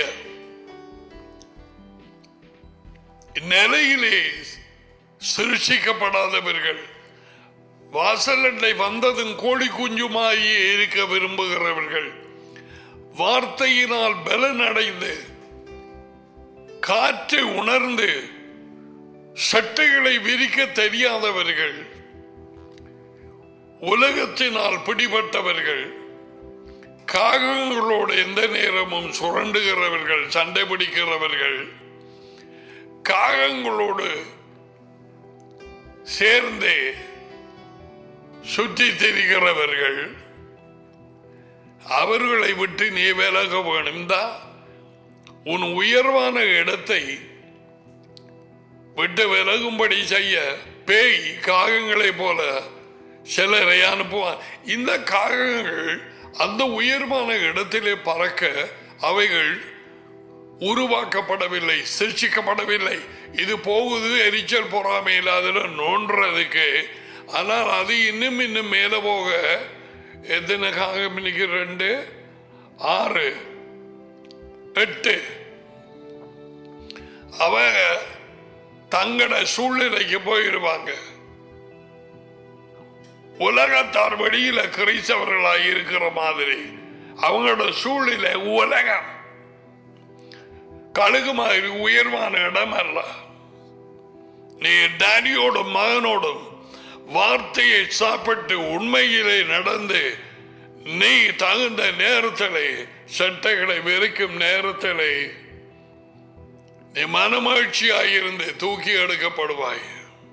நிலையிலே சிருஷிக்கப்படாதவர்கள் வாசலண்டை வந்ததும் கோழி குஞ்சுமாயி இருக்க விரும்புகிறவர்கள் வார்த்தையினால் பலன் அடைந்து காற்றை உணர்ந்து சட்டைகளை விரிக்க தெரியாதவர்கள் உலகத்தினால் பிடிபட்டவர்கள் காகங்களோடு எந்த நேரமும் சுரண்டுகிறவர்கள் சண்டை பிடிக்கிறவர்கள் காகங்களோடு சேர்ந்து சுற்றி திரிகிறவர்கள் அவர்களை விட்டு நீ விலக வேணும் தான் உன் உயர்வான இடத்தை விட்டு விலகும்படி செய்ய பேய் காகங்களை போல சிலரை அனுப்புவான் இந்த காகங்கள் அந்த உயர்வான இடத்திலே பறக்க அவைகள் உருவாக்கப்படவில்லை சிருஷிக்கப்படவில்லை இது போகுது எரிச்சல் பொறாமையில் அதில் நோன்றதுக்கு ஆனால் அது இன்னும் இன்னும் மேலே போக எத்தனை காகம் இன்னைக்கு ரெண்டு ஆறு எட்டு அவ தங்கட சூழ்நிலைக்கு போயிருவாங்க உலகத்தார் வெளியில கிறிஸ்தவர்களாக இருக்கிற மாதிரி அவங்களோட சூழ்நிலை உலகம் கழுகு மாதிரி உயர்வான இடம் அல்ல நீ டேடியோடும் மகனோடும் வார்த்தையை சாப்பிட்டு உண்மையிலே நடந்து நீ தகுந்த நேரத்திலே சட்டைகளை வெறுக்கும் நேரத்திலே நீ மனமகிழ்ச்சியாயிருந்து தூக்கி எடுக்கப்படுவாய்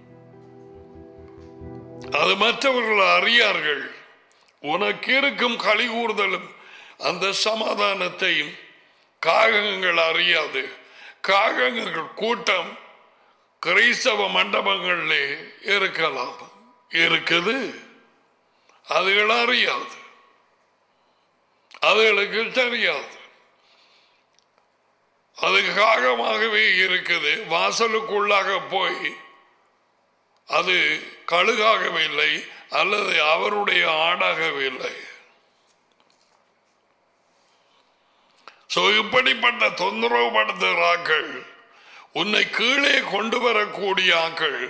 அது மற்றவர்கள் அறியார்கள் உனக்கு இருக்கும் களி கூறுதலும் அந்த சமாதானத்தையும் காகங்கள் அறியாது காகங்கள் கூட்டம் கிறிஸ்தவ மண்டபங்களிலே இருக்கலாம் இருக்குது அதுகள் அறியாது அதுகளுக்கு தெரியாது அது காகமாகவே இருக்குது வாசலுக்குள்ளாக போய் அது கழுகாகவே இல்லை அல்லது அவருடைய ஆடாகவே இல்லை சோ இப்படிப்பட்ட தொந்தரவு படுத்துகிற ஆக்கள் உன்னை கீழே கொண்டு வரக்கூடிய ஆக்கள்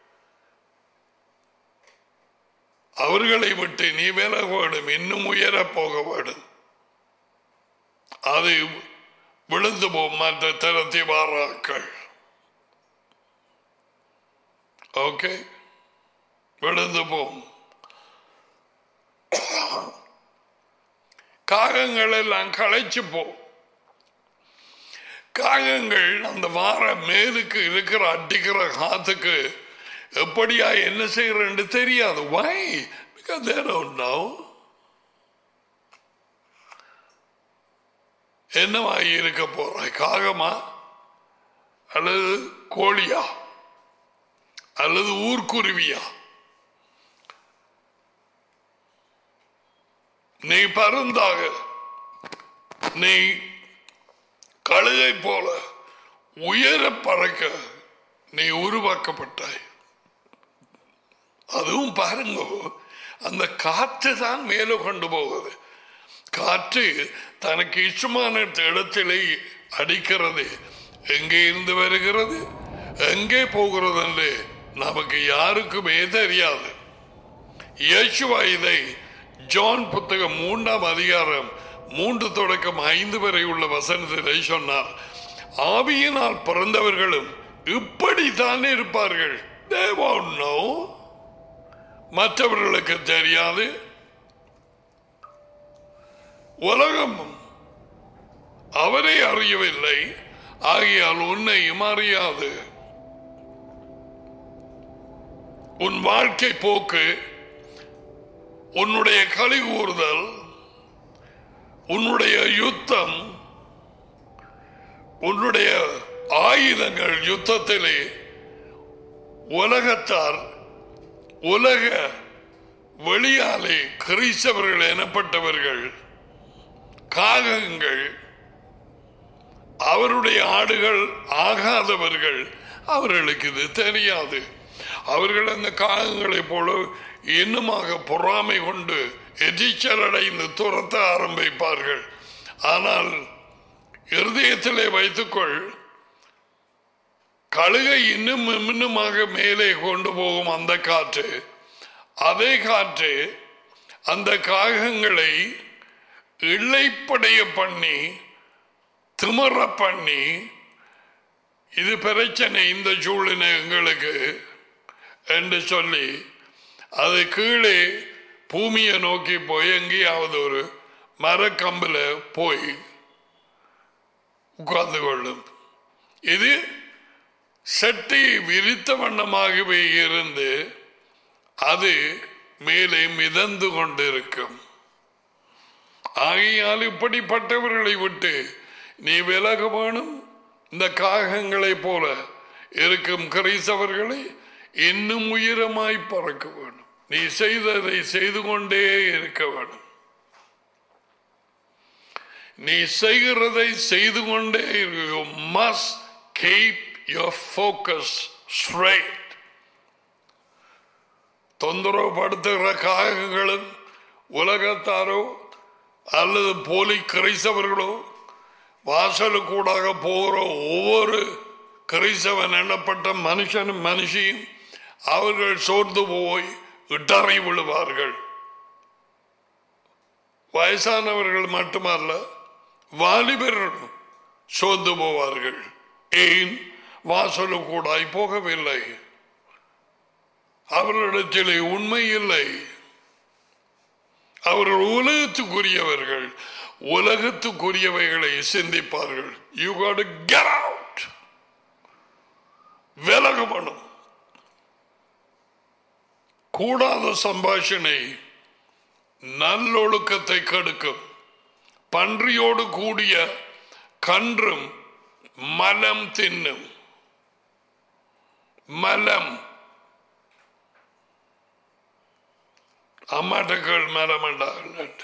அவர்களை விட்டு நீ விலக வேண்டும் இன்னும் உயர போக வேண்டும் அது விழுந்து போம் மற்ற திறத்தி வாராக்கள் ஓகே விழுந்து போம் காகங்கள் எல்லாம் களைச்சு போ காகங்கள் அந்த வார மேலுக்கு இருக்கிற அடிக்கிற காத்துக்கு எப்படியா என்ன செய்யறன்னு தெரியாது why because they don't know என்னவாகி இருக்க போறாய் காகமா அல்லது கோழியா அல்லது ஊர்க்குருவியா நீ பருந்தாக நீ கழுகை போல உயர பறக்க நீ உருவாக்கப்பட்டாய் அதுவும் பாருங்க அந்த காற்று தான் மேலே கொண்டு போகுது காற்று தனக்கு இஷ்டமான இடத்திலே அடிக்கிறது எங்கே இருந்து வருகிறது எங்கே போகிறது என்று நமக்கு யாருக்குமே தெரியாது இயேசுவா இதை ஜான் புத்தகம் மூன்றாம் அதிகாரம் மூன்று தொடக்கம் ஐந்து வரை உள்ள வசனத்திலே சொன்னார் ஆவியினால் பிறந்தவர்களும் இப்படித்தான் இருப்பார்கள் They won't know. மற்றவர்களுக்கு தெரியாது உலகம் அவரை அறியவில்லை ஆகையால் உன்னையும் அறியாது உன் வாழ்க்கை போக்கு உன்னுடைய களி கூறுதல் உன்னுடைய யுத்தம் உன்னுடைய ஆயுதங்கள் யுத்தத்திலே உலகத்தார் உலக வெளியாலே கிறிஸ்தவர்கள் எனப்பட்டவர்கள் காகங்கள் அவருடைய ஆடுகள் ஆகாதவர்கள் அவர்களுக்கு இது தெரியாது அவர்கள் அந்த காகங்களைப் போல இன்னுமாக பொறாமை கொண்டு எரிச்சல் அடைந்து துரத்த ஆரம்பிப்பார்கள் ஆனால் இருதயத்திலே வைத்துக்கொள் கழுகை இன்னும் இன்னுமாக மேலே கொண்டு போகும் அந்த காற்று அதே காற்று அந்த காகங்களை இழைப்படைய பண்ணி திமற பண்ணி இது பிரச்சனை இந்த சூழ்நிலை எங்களுக்கு என்று சொல்லி அது கீழே பூமியை நோக்கி போய் எங்கேயாவது ஒரு மரக்கம்பில் போய் உட்கார்ந்து கொள்ளும் இது சட்டி விரித்த வண்ணமாகவே இருந்து அது மேலே மிதந்து கொண்டிருக்கும் ஆகையால் இப்படிப்பட்டவர்களை விட்டு நீ விலக வேணும் இந்த காகங்களைப் போல இருக்கும் கிரைசவர்களை இன்னும் உயரமாய் பறக்க வேணும் நீ செய்ததை செய்து கொண்டே இருக்க வேணும் நீ செய்கிறதை செய்து கொண்டே you must keep your focus straight தொந்தரவு படுத்துகிற காகங்களும் உலகத்தாரோ அல்லது போலி கிரைசவர்களோ வாசலுக்கூடாக போகிற ஒவ்வொரு கிரைசவன் எண்ணப்பட்ட மனுஷனும் மனுஷியும் அவர்கள் சோர்ந்து போய் இடறி விழுவார்கள் வயசானவர்கள் மட்டுமல்ல வாலிபர்களும் சோர்ந்து போவார்கள் ஏன் வாசலுக்கூடாய் போகவில்லை அவர்களிடத்திலே உண்மை இல்லை அவர்கள் உலகத்துக்குரியவர்கள் உலகத்துக்குரியவைகளை சிந்திப்பார்கள் யூ காட் கெட் அவுட் விலகப்படும் கூடாத சம்பாஷணை நல்லொழுக்கத்தை கெடுக்கும் பன்றியோடு கூடிய கன்றும் மலம் தின்னும் மலம் அம்மாட்டக்கள் மரம் என்றார்கள்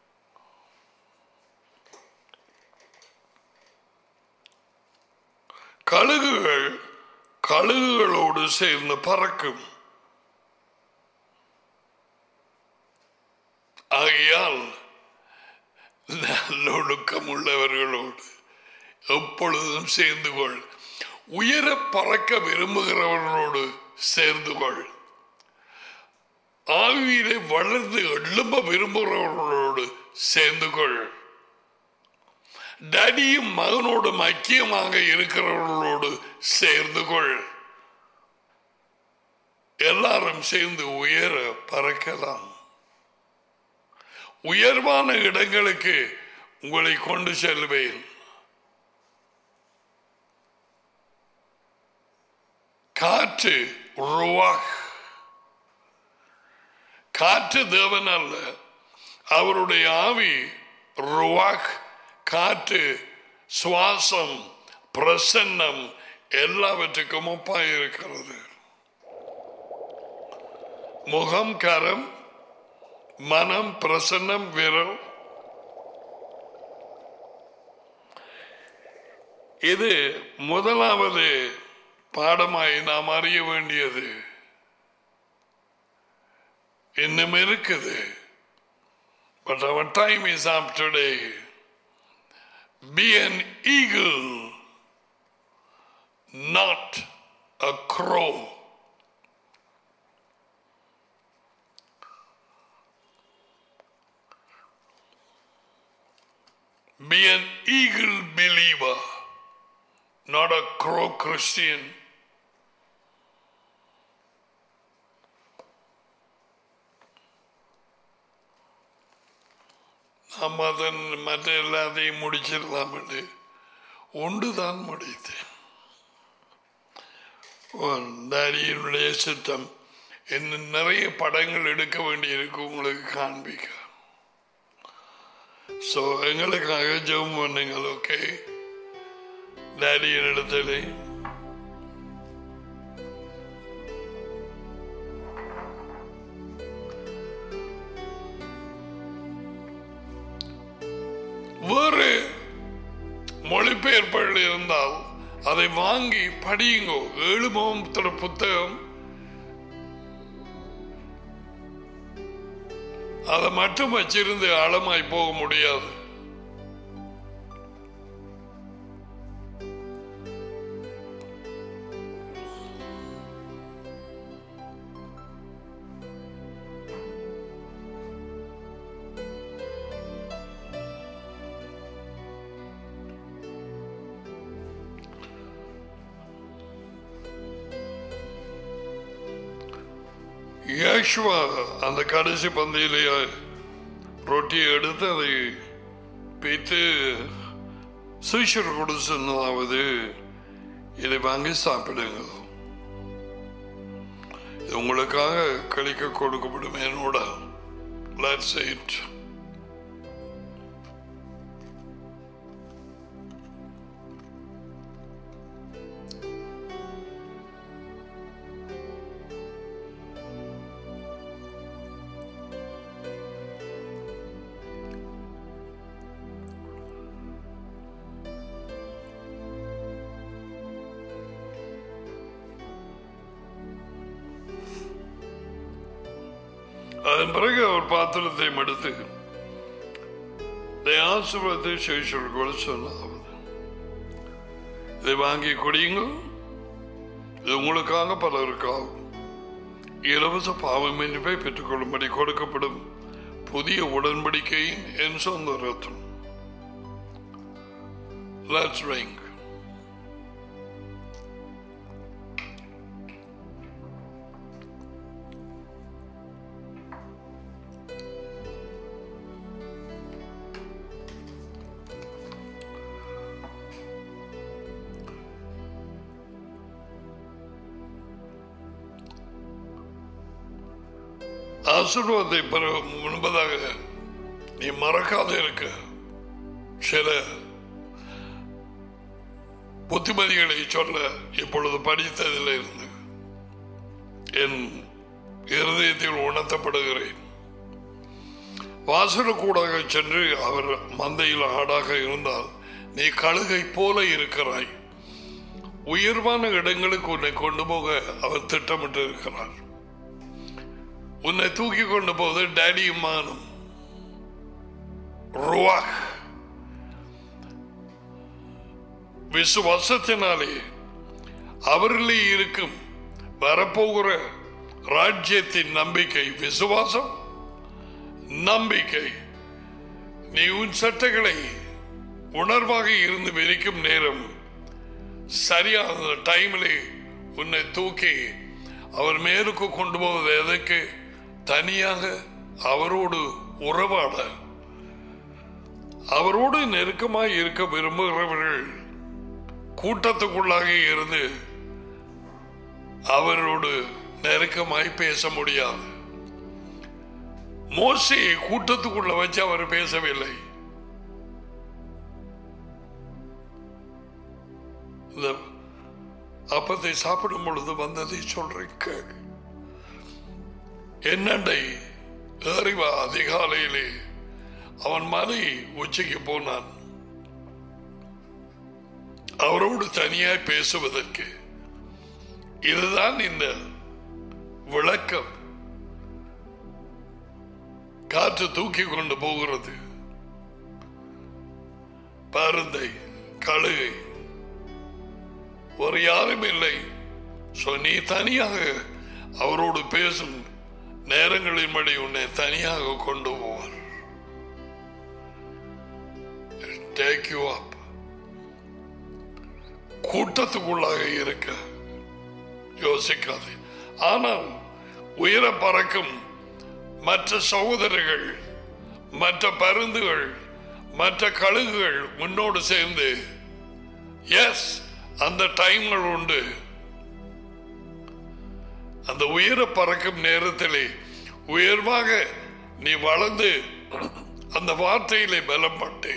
கழுகுகள் கழுகுகளோடு சேர்ந்து பறக்கும் ஆகையால் நல்லொழுக்கம் உள்ளவர்களோடு எப்பொழுதும் சேர்ந்து கொள் உயர பறக்க விரும்புகிறவர்களோடு சேர்ந்து கொள் ஆவியிலே வளர்ந்து எழும்ப விரும்புகிறவர்களோடு சேர்ந்து கொள் டடியும் மகனோடு ஐக்கியமாக இருக்கிறவர்களோடு சேர்ந்து கொள் எல்லாரும் சேர்ந்து உயர பறக்கலாம் உயர்வான இடங்களுக்கு உங்களை கொண்டு செல்வேன் காற்று ருவாக் காற்று தேவன் அல்ல அவருடைய ஆவி ருவாக் காற்று சுவாசம் பிரசன்னம் எல்லாவற்றுக்கும் ஒப்பாய் இருக்கிறது முகம் கரம் மனம் பிரசன்னம் விரல் இது முதலாவது பாடமாய் நாம் அறிய வேண்டியது இன்னும் இருக்குது பட் அவர் time is up today be an eagle not a crow be an eagle believer not a crow christian நாம் அதன் மற்ற எல்லாத்தையும் முடிச்சிடலாம் ஒன்றுதான் முடித்தேன் தாரியினுடைய சித்தம் இன்னும் நிறைய படங்கள் எடுக்க வேண்டியிருக்கு உங்களுக்கு காண்பிக்க ஸோ எங்களுக்காக ஜெபம் பண்ணுங்கள் ஓகே டேடியின் இடத்துல வேறு மொழிபெயர்ப்புகள் இருந்தால் அதை வாங்கி படியுங்கோ ஏழு முகத்தோட புத்தகம் அதை மட்டும் வச்சிருந்து ஆழமாய் போக முடியாது யேசுவா அந்த கடைசி பந்தியிலேயே ரொட்டியை எடுத்து அதை பித்து சீஷர் கொடுத்து சொன்னதாவது இதை வாங்கி சாப்பிடுங்க இது உங்களுக்காக கழிக்க கொடுக்கப்படும் என்னோட Let's eat. அதன் பிறகு அவர் பாத்திரத்தை எடுத்து ஆசிர்வாதத்தை சேஷர்கள் சொன்னாவது இதை வாங்கி குடியுங்க இது உங்களுக்காக பலருக்காகும் இலவச பாவமின்மை பெற்றுக்கொள்ளும்படி கொடுக்கப்படும் புதிய உடன்படிக்கையின் என் சொந்த ரத்தம் Let's ring. ஆசீர்வாதத்தை பெற முன்பதாக நீ மறக்காத இருக்க சில புத்திமதிகளை சொல்ல இப்பொழுது படித்ததில் இருந்து என் இருதயத்தில் உணர்த்தப்படுகிறேன் வாசலுக்கூடாக சென்று அவர் மந்தையில் ஆடாக இருந்தால் நீ கழுகை போல இருக்கிறாய் உயர்வான இடங்களுக்கு உன்னை கொண்டு போக அவர் திட்டமிட்டு இருக்கிறார் உன்னை தூக்கி கொண்டு போது டேடியும் மானும் ருவாக் விசுவாசத்தினாலே அவரிலே இருக்கும் வரப்போகிற ராஜ்யத்தின் நம்பிக்கை விசுவாசம் நம்பிக்கை நீ உன் சட்டைகளை உணர்வாக இருந்து விரிக்கும் நேரம் சரியான டைமில் உன்னை தூக்கி அவர் மேலுக்கு கொண்டு போவது எதற்கு தனியாக அவரோடு உறவாட அவரோடு நெருக்கமாய் இருக்க விரும்புகிறவர்கள் கூட்டத்துக்குள்ளாக இருந்து அவரோடு நெருக்கமாய் பேச முடியாது மோசையை கூட்டத்துக்குள்ள வச்சு அவர் பேசவில்லை இந்த அப்பத்தை சாப்பிடும் பொழுது வந்ததை சொல்றேன் கேள் என்னண்டை ஏறிவா அதிகாலையிலே அவன் மலை உச்சிக்கு போனான் அவரோடு தனியாய் பேசுவதற்கு இதுதான் இந்த விளக்கம் காற்று தூக்கி கொண்டு போகிறது பருந்தை கழுகை ஒரு யாரும் இல்லை So, நீ தனியாக அவரோடு பேசும் நேரங்களின்படி உன்னை தனியாக கொண்டு போவார் டேக் யூ அப் கூட்டத்துக்குள்ளாக இருக்க யோசிக்காது ஆனால் உயர பறக்கும் மற்ற சகோதரர்கள் மற்ற பருந்துகள் மற்ற கழுகுகள் முன்னோடு சேர்ந்து எஸ் அந்த டைம்கள் உண்டு அந்த உயர பறக்கும் நேரத்திலே உயர்வாக நீ வளர்ந்து அந்த வார்த்தையிலே பலப்பட்டு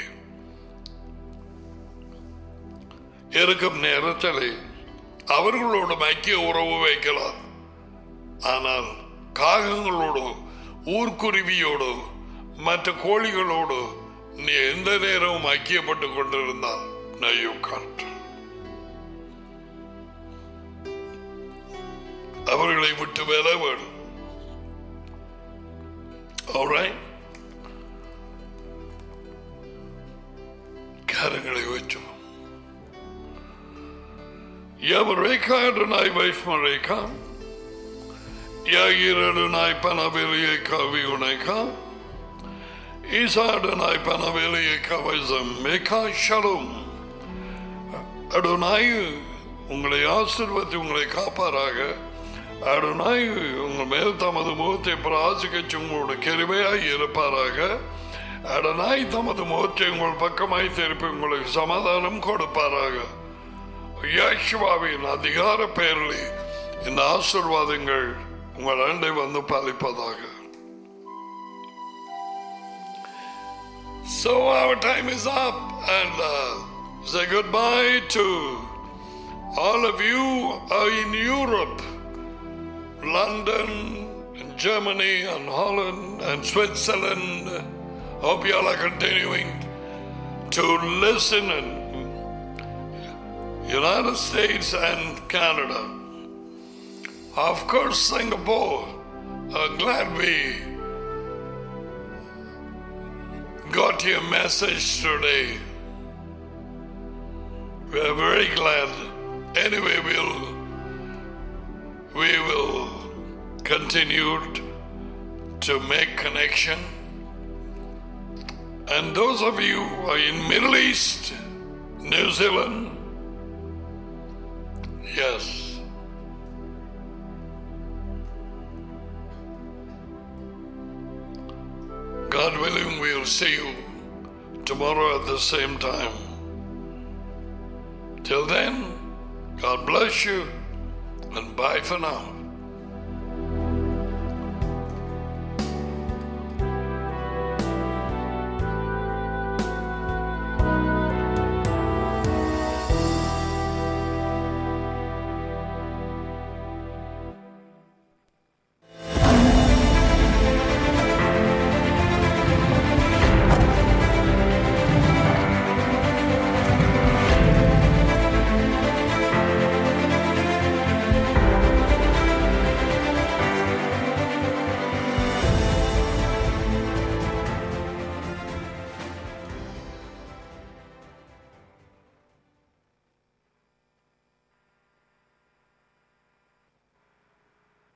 இருக்கும் நேரத்திலே அவர்களோடு ஐக்கிய உறவு வைக்கலாம் ஆனால் காகங்களோடு ஊர்க்குருவியோடு மற்ற கோழிகளோடு நீ எந்த நேரமும் ஐக்கியப்பட்டு கொண்டிருந்தால் நையோ காற்று அவர்களை விட்டு வேற வேணும் Alright? கரங்களை வச்சோம் Yavareka Adonai Vaishmareka Yagir Adonai Panaviliyeka Viuneka Isa Adonai Panaviliyeka Vaizameka Shalom Adonai உங்களை ஆசிர்வதி உங்களை காப்பாராக அருணாய் உங்கள் மேல் தமது முகத்தை பிராசிக்கச்சு உங்களோட கிருபையாய் இருப்பாராக அடனாய் தமது முகத்தை உங்கள் பக்கமாய் திருப்பி உங்களுக்கு சமாதானம் கொடுப்பாராக யாஷுவாவின் அதிகார பெயரில் இந்த ஆசிர்வாதங்கள் உங்கள் அண்டை வந்து பாலிப்பதாக So our time is up and uh, say goodbye to all of you are in Europe, London, and Germany, and Holland, and Switzerland. Hope you all are continuing to listen in United States and Canada. Of course, Singapore. I'm glad we got your message today. We are very glad. Anyway, we'll we will continue t- to make connection. And those of you who are in Middle East, New Zealand, yes. God willing, we'll see you tomorrow at the same time. Till then, God bless you and bye for now.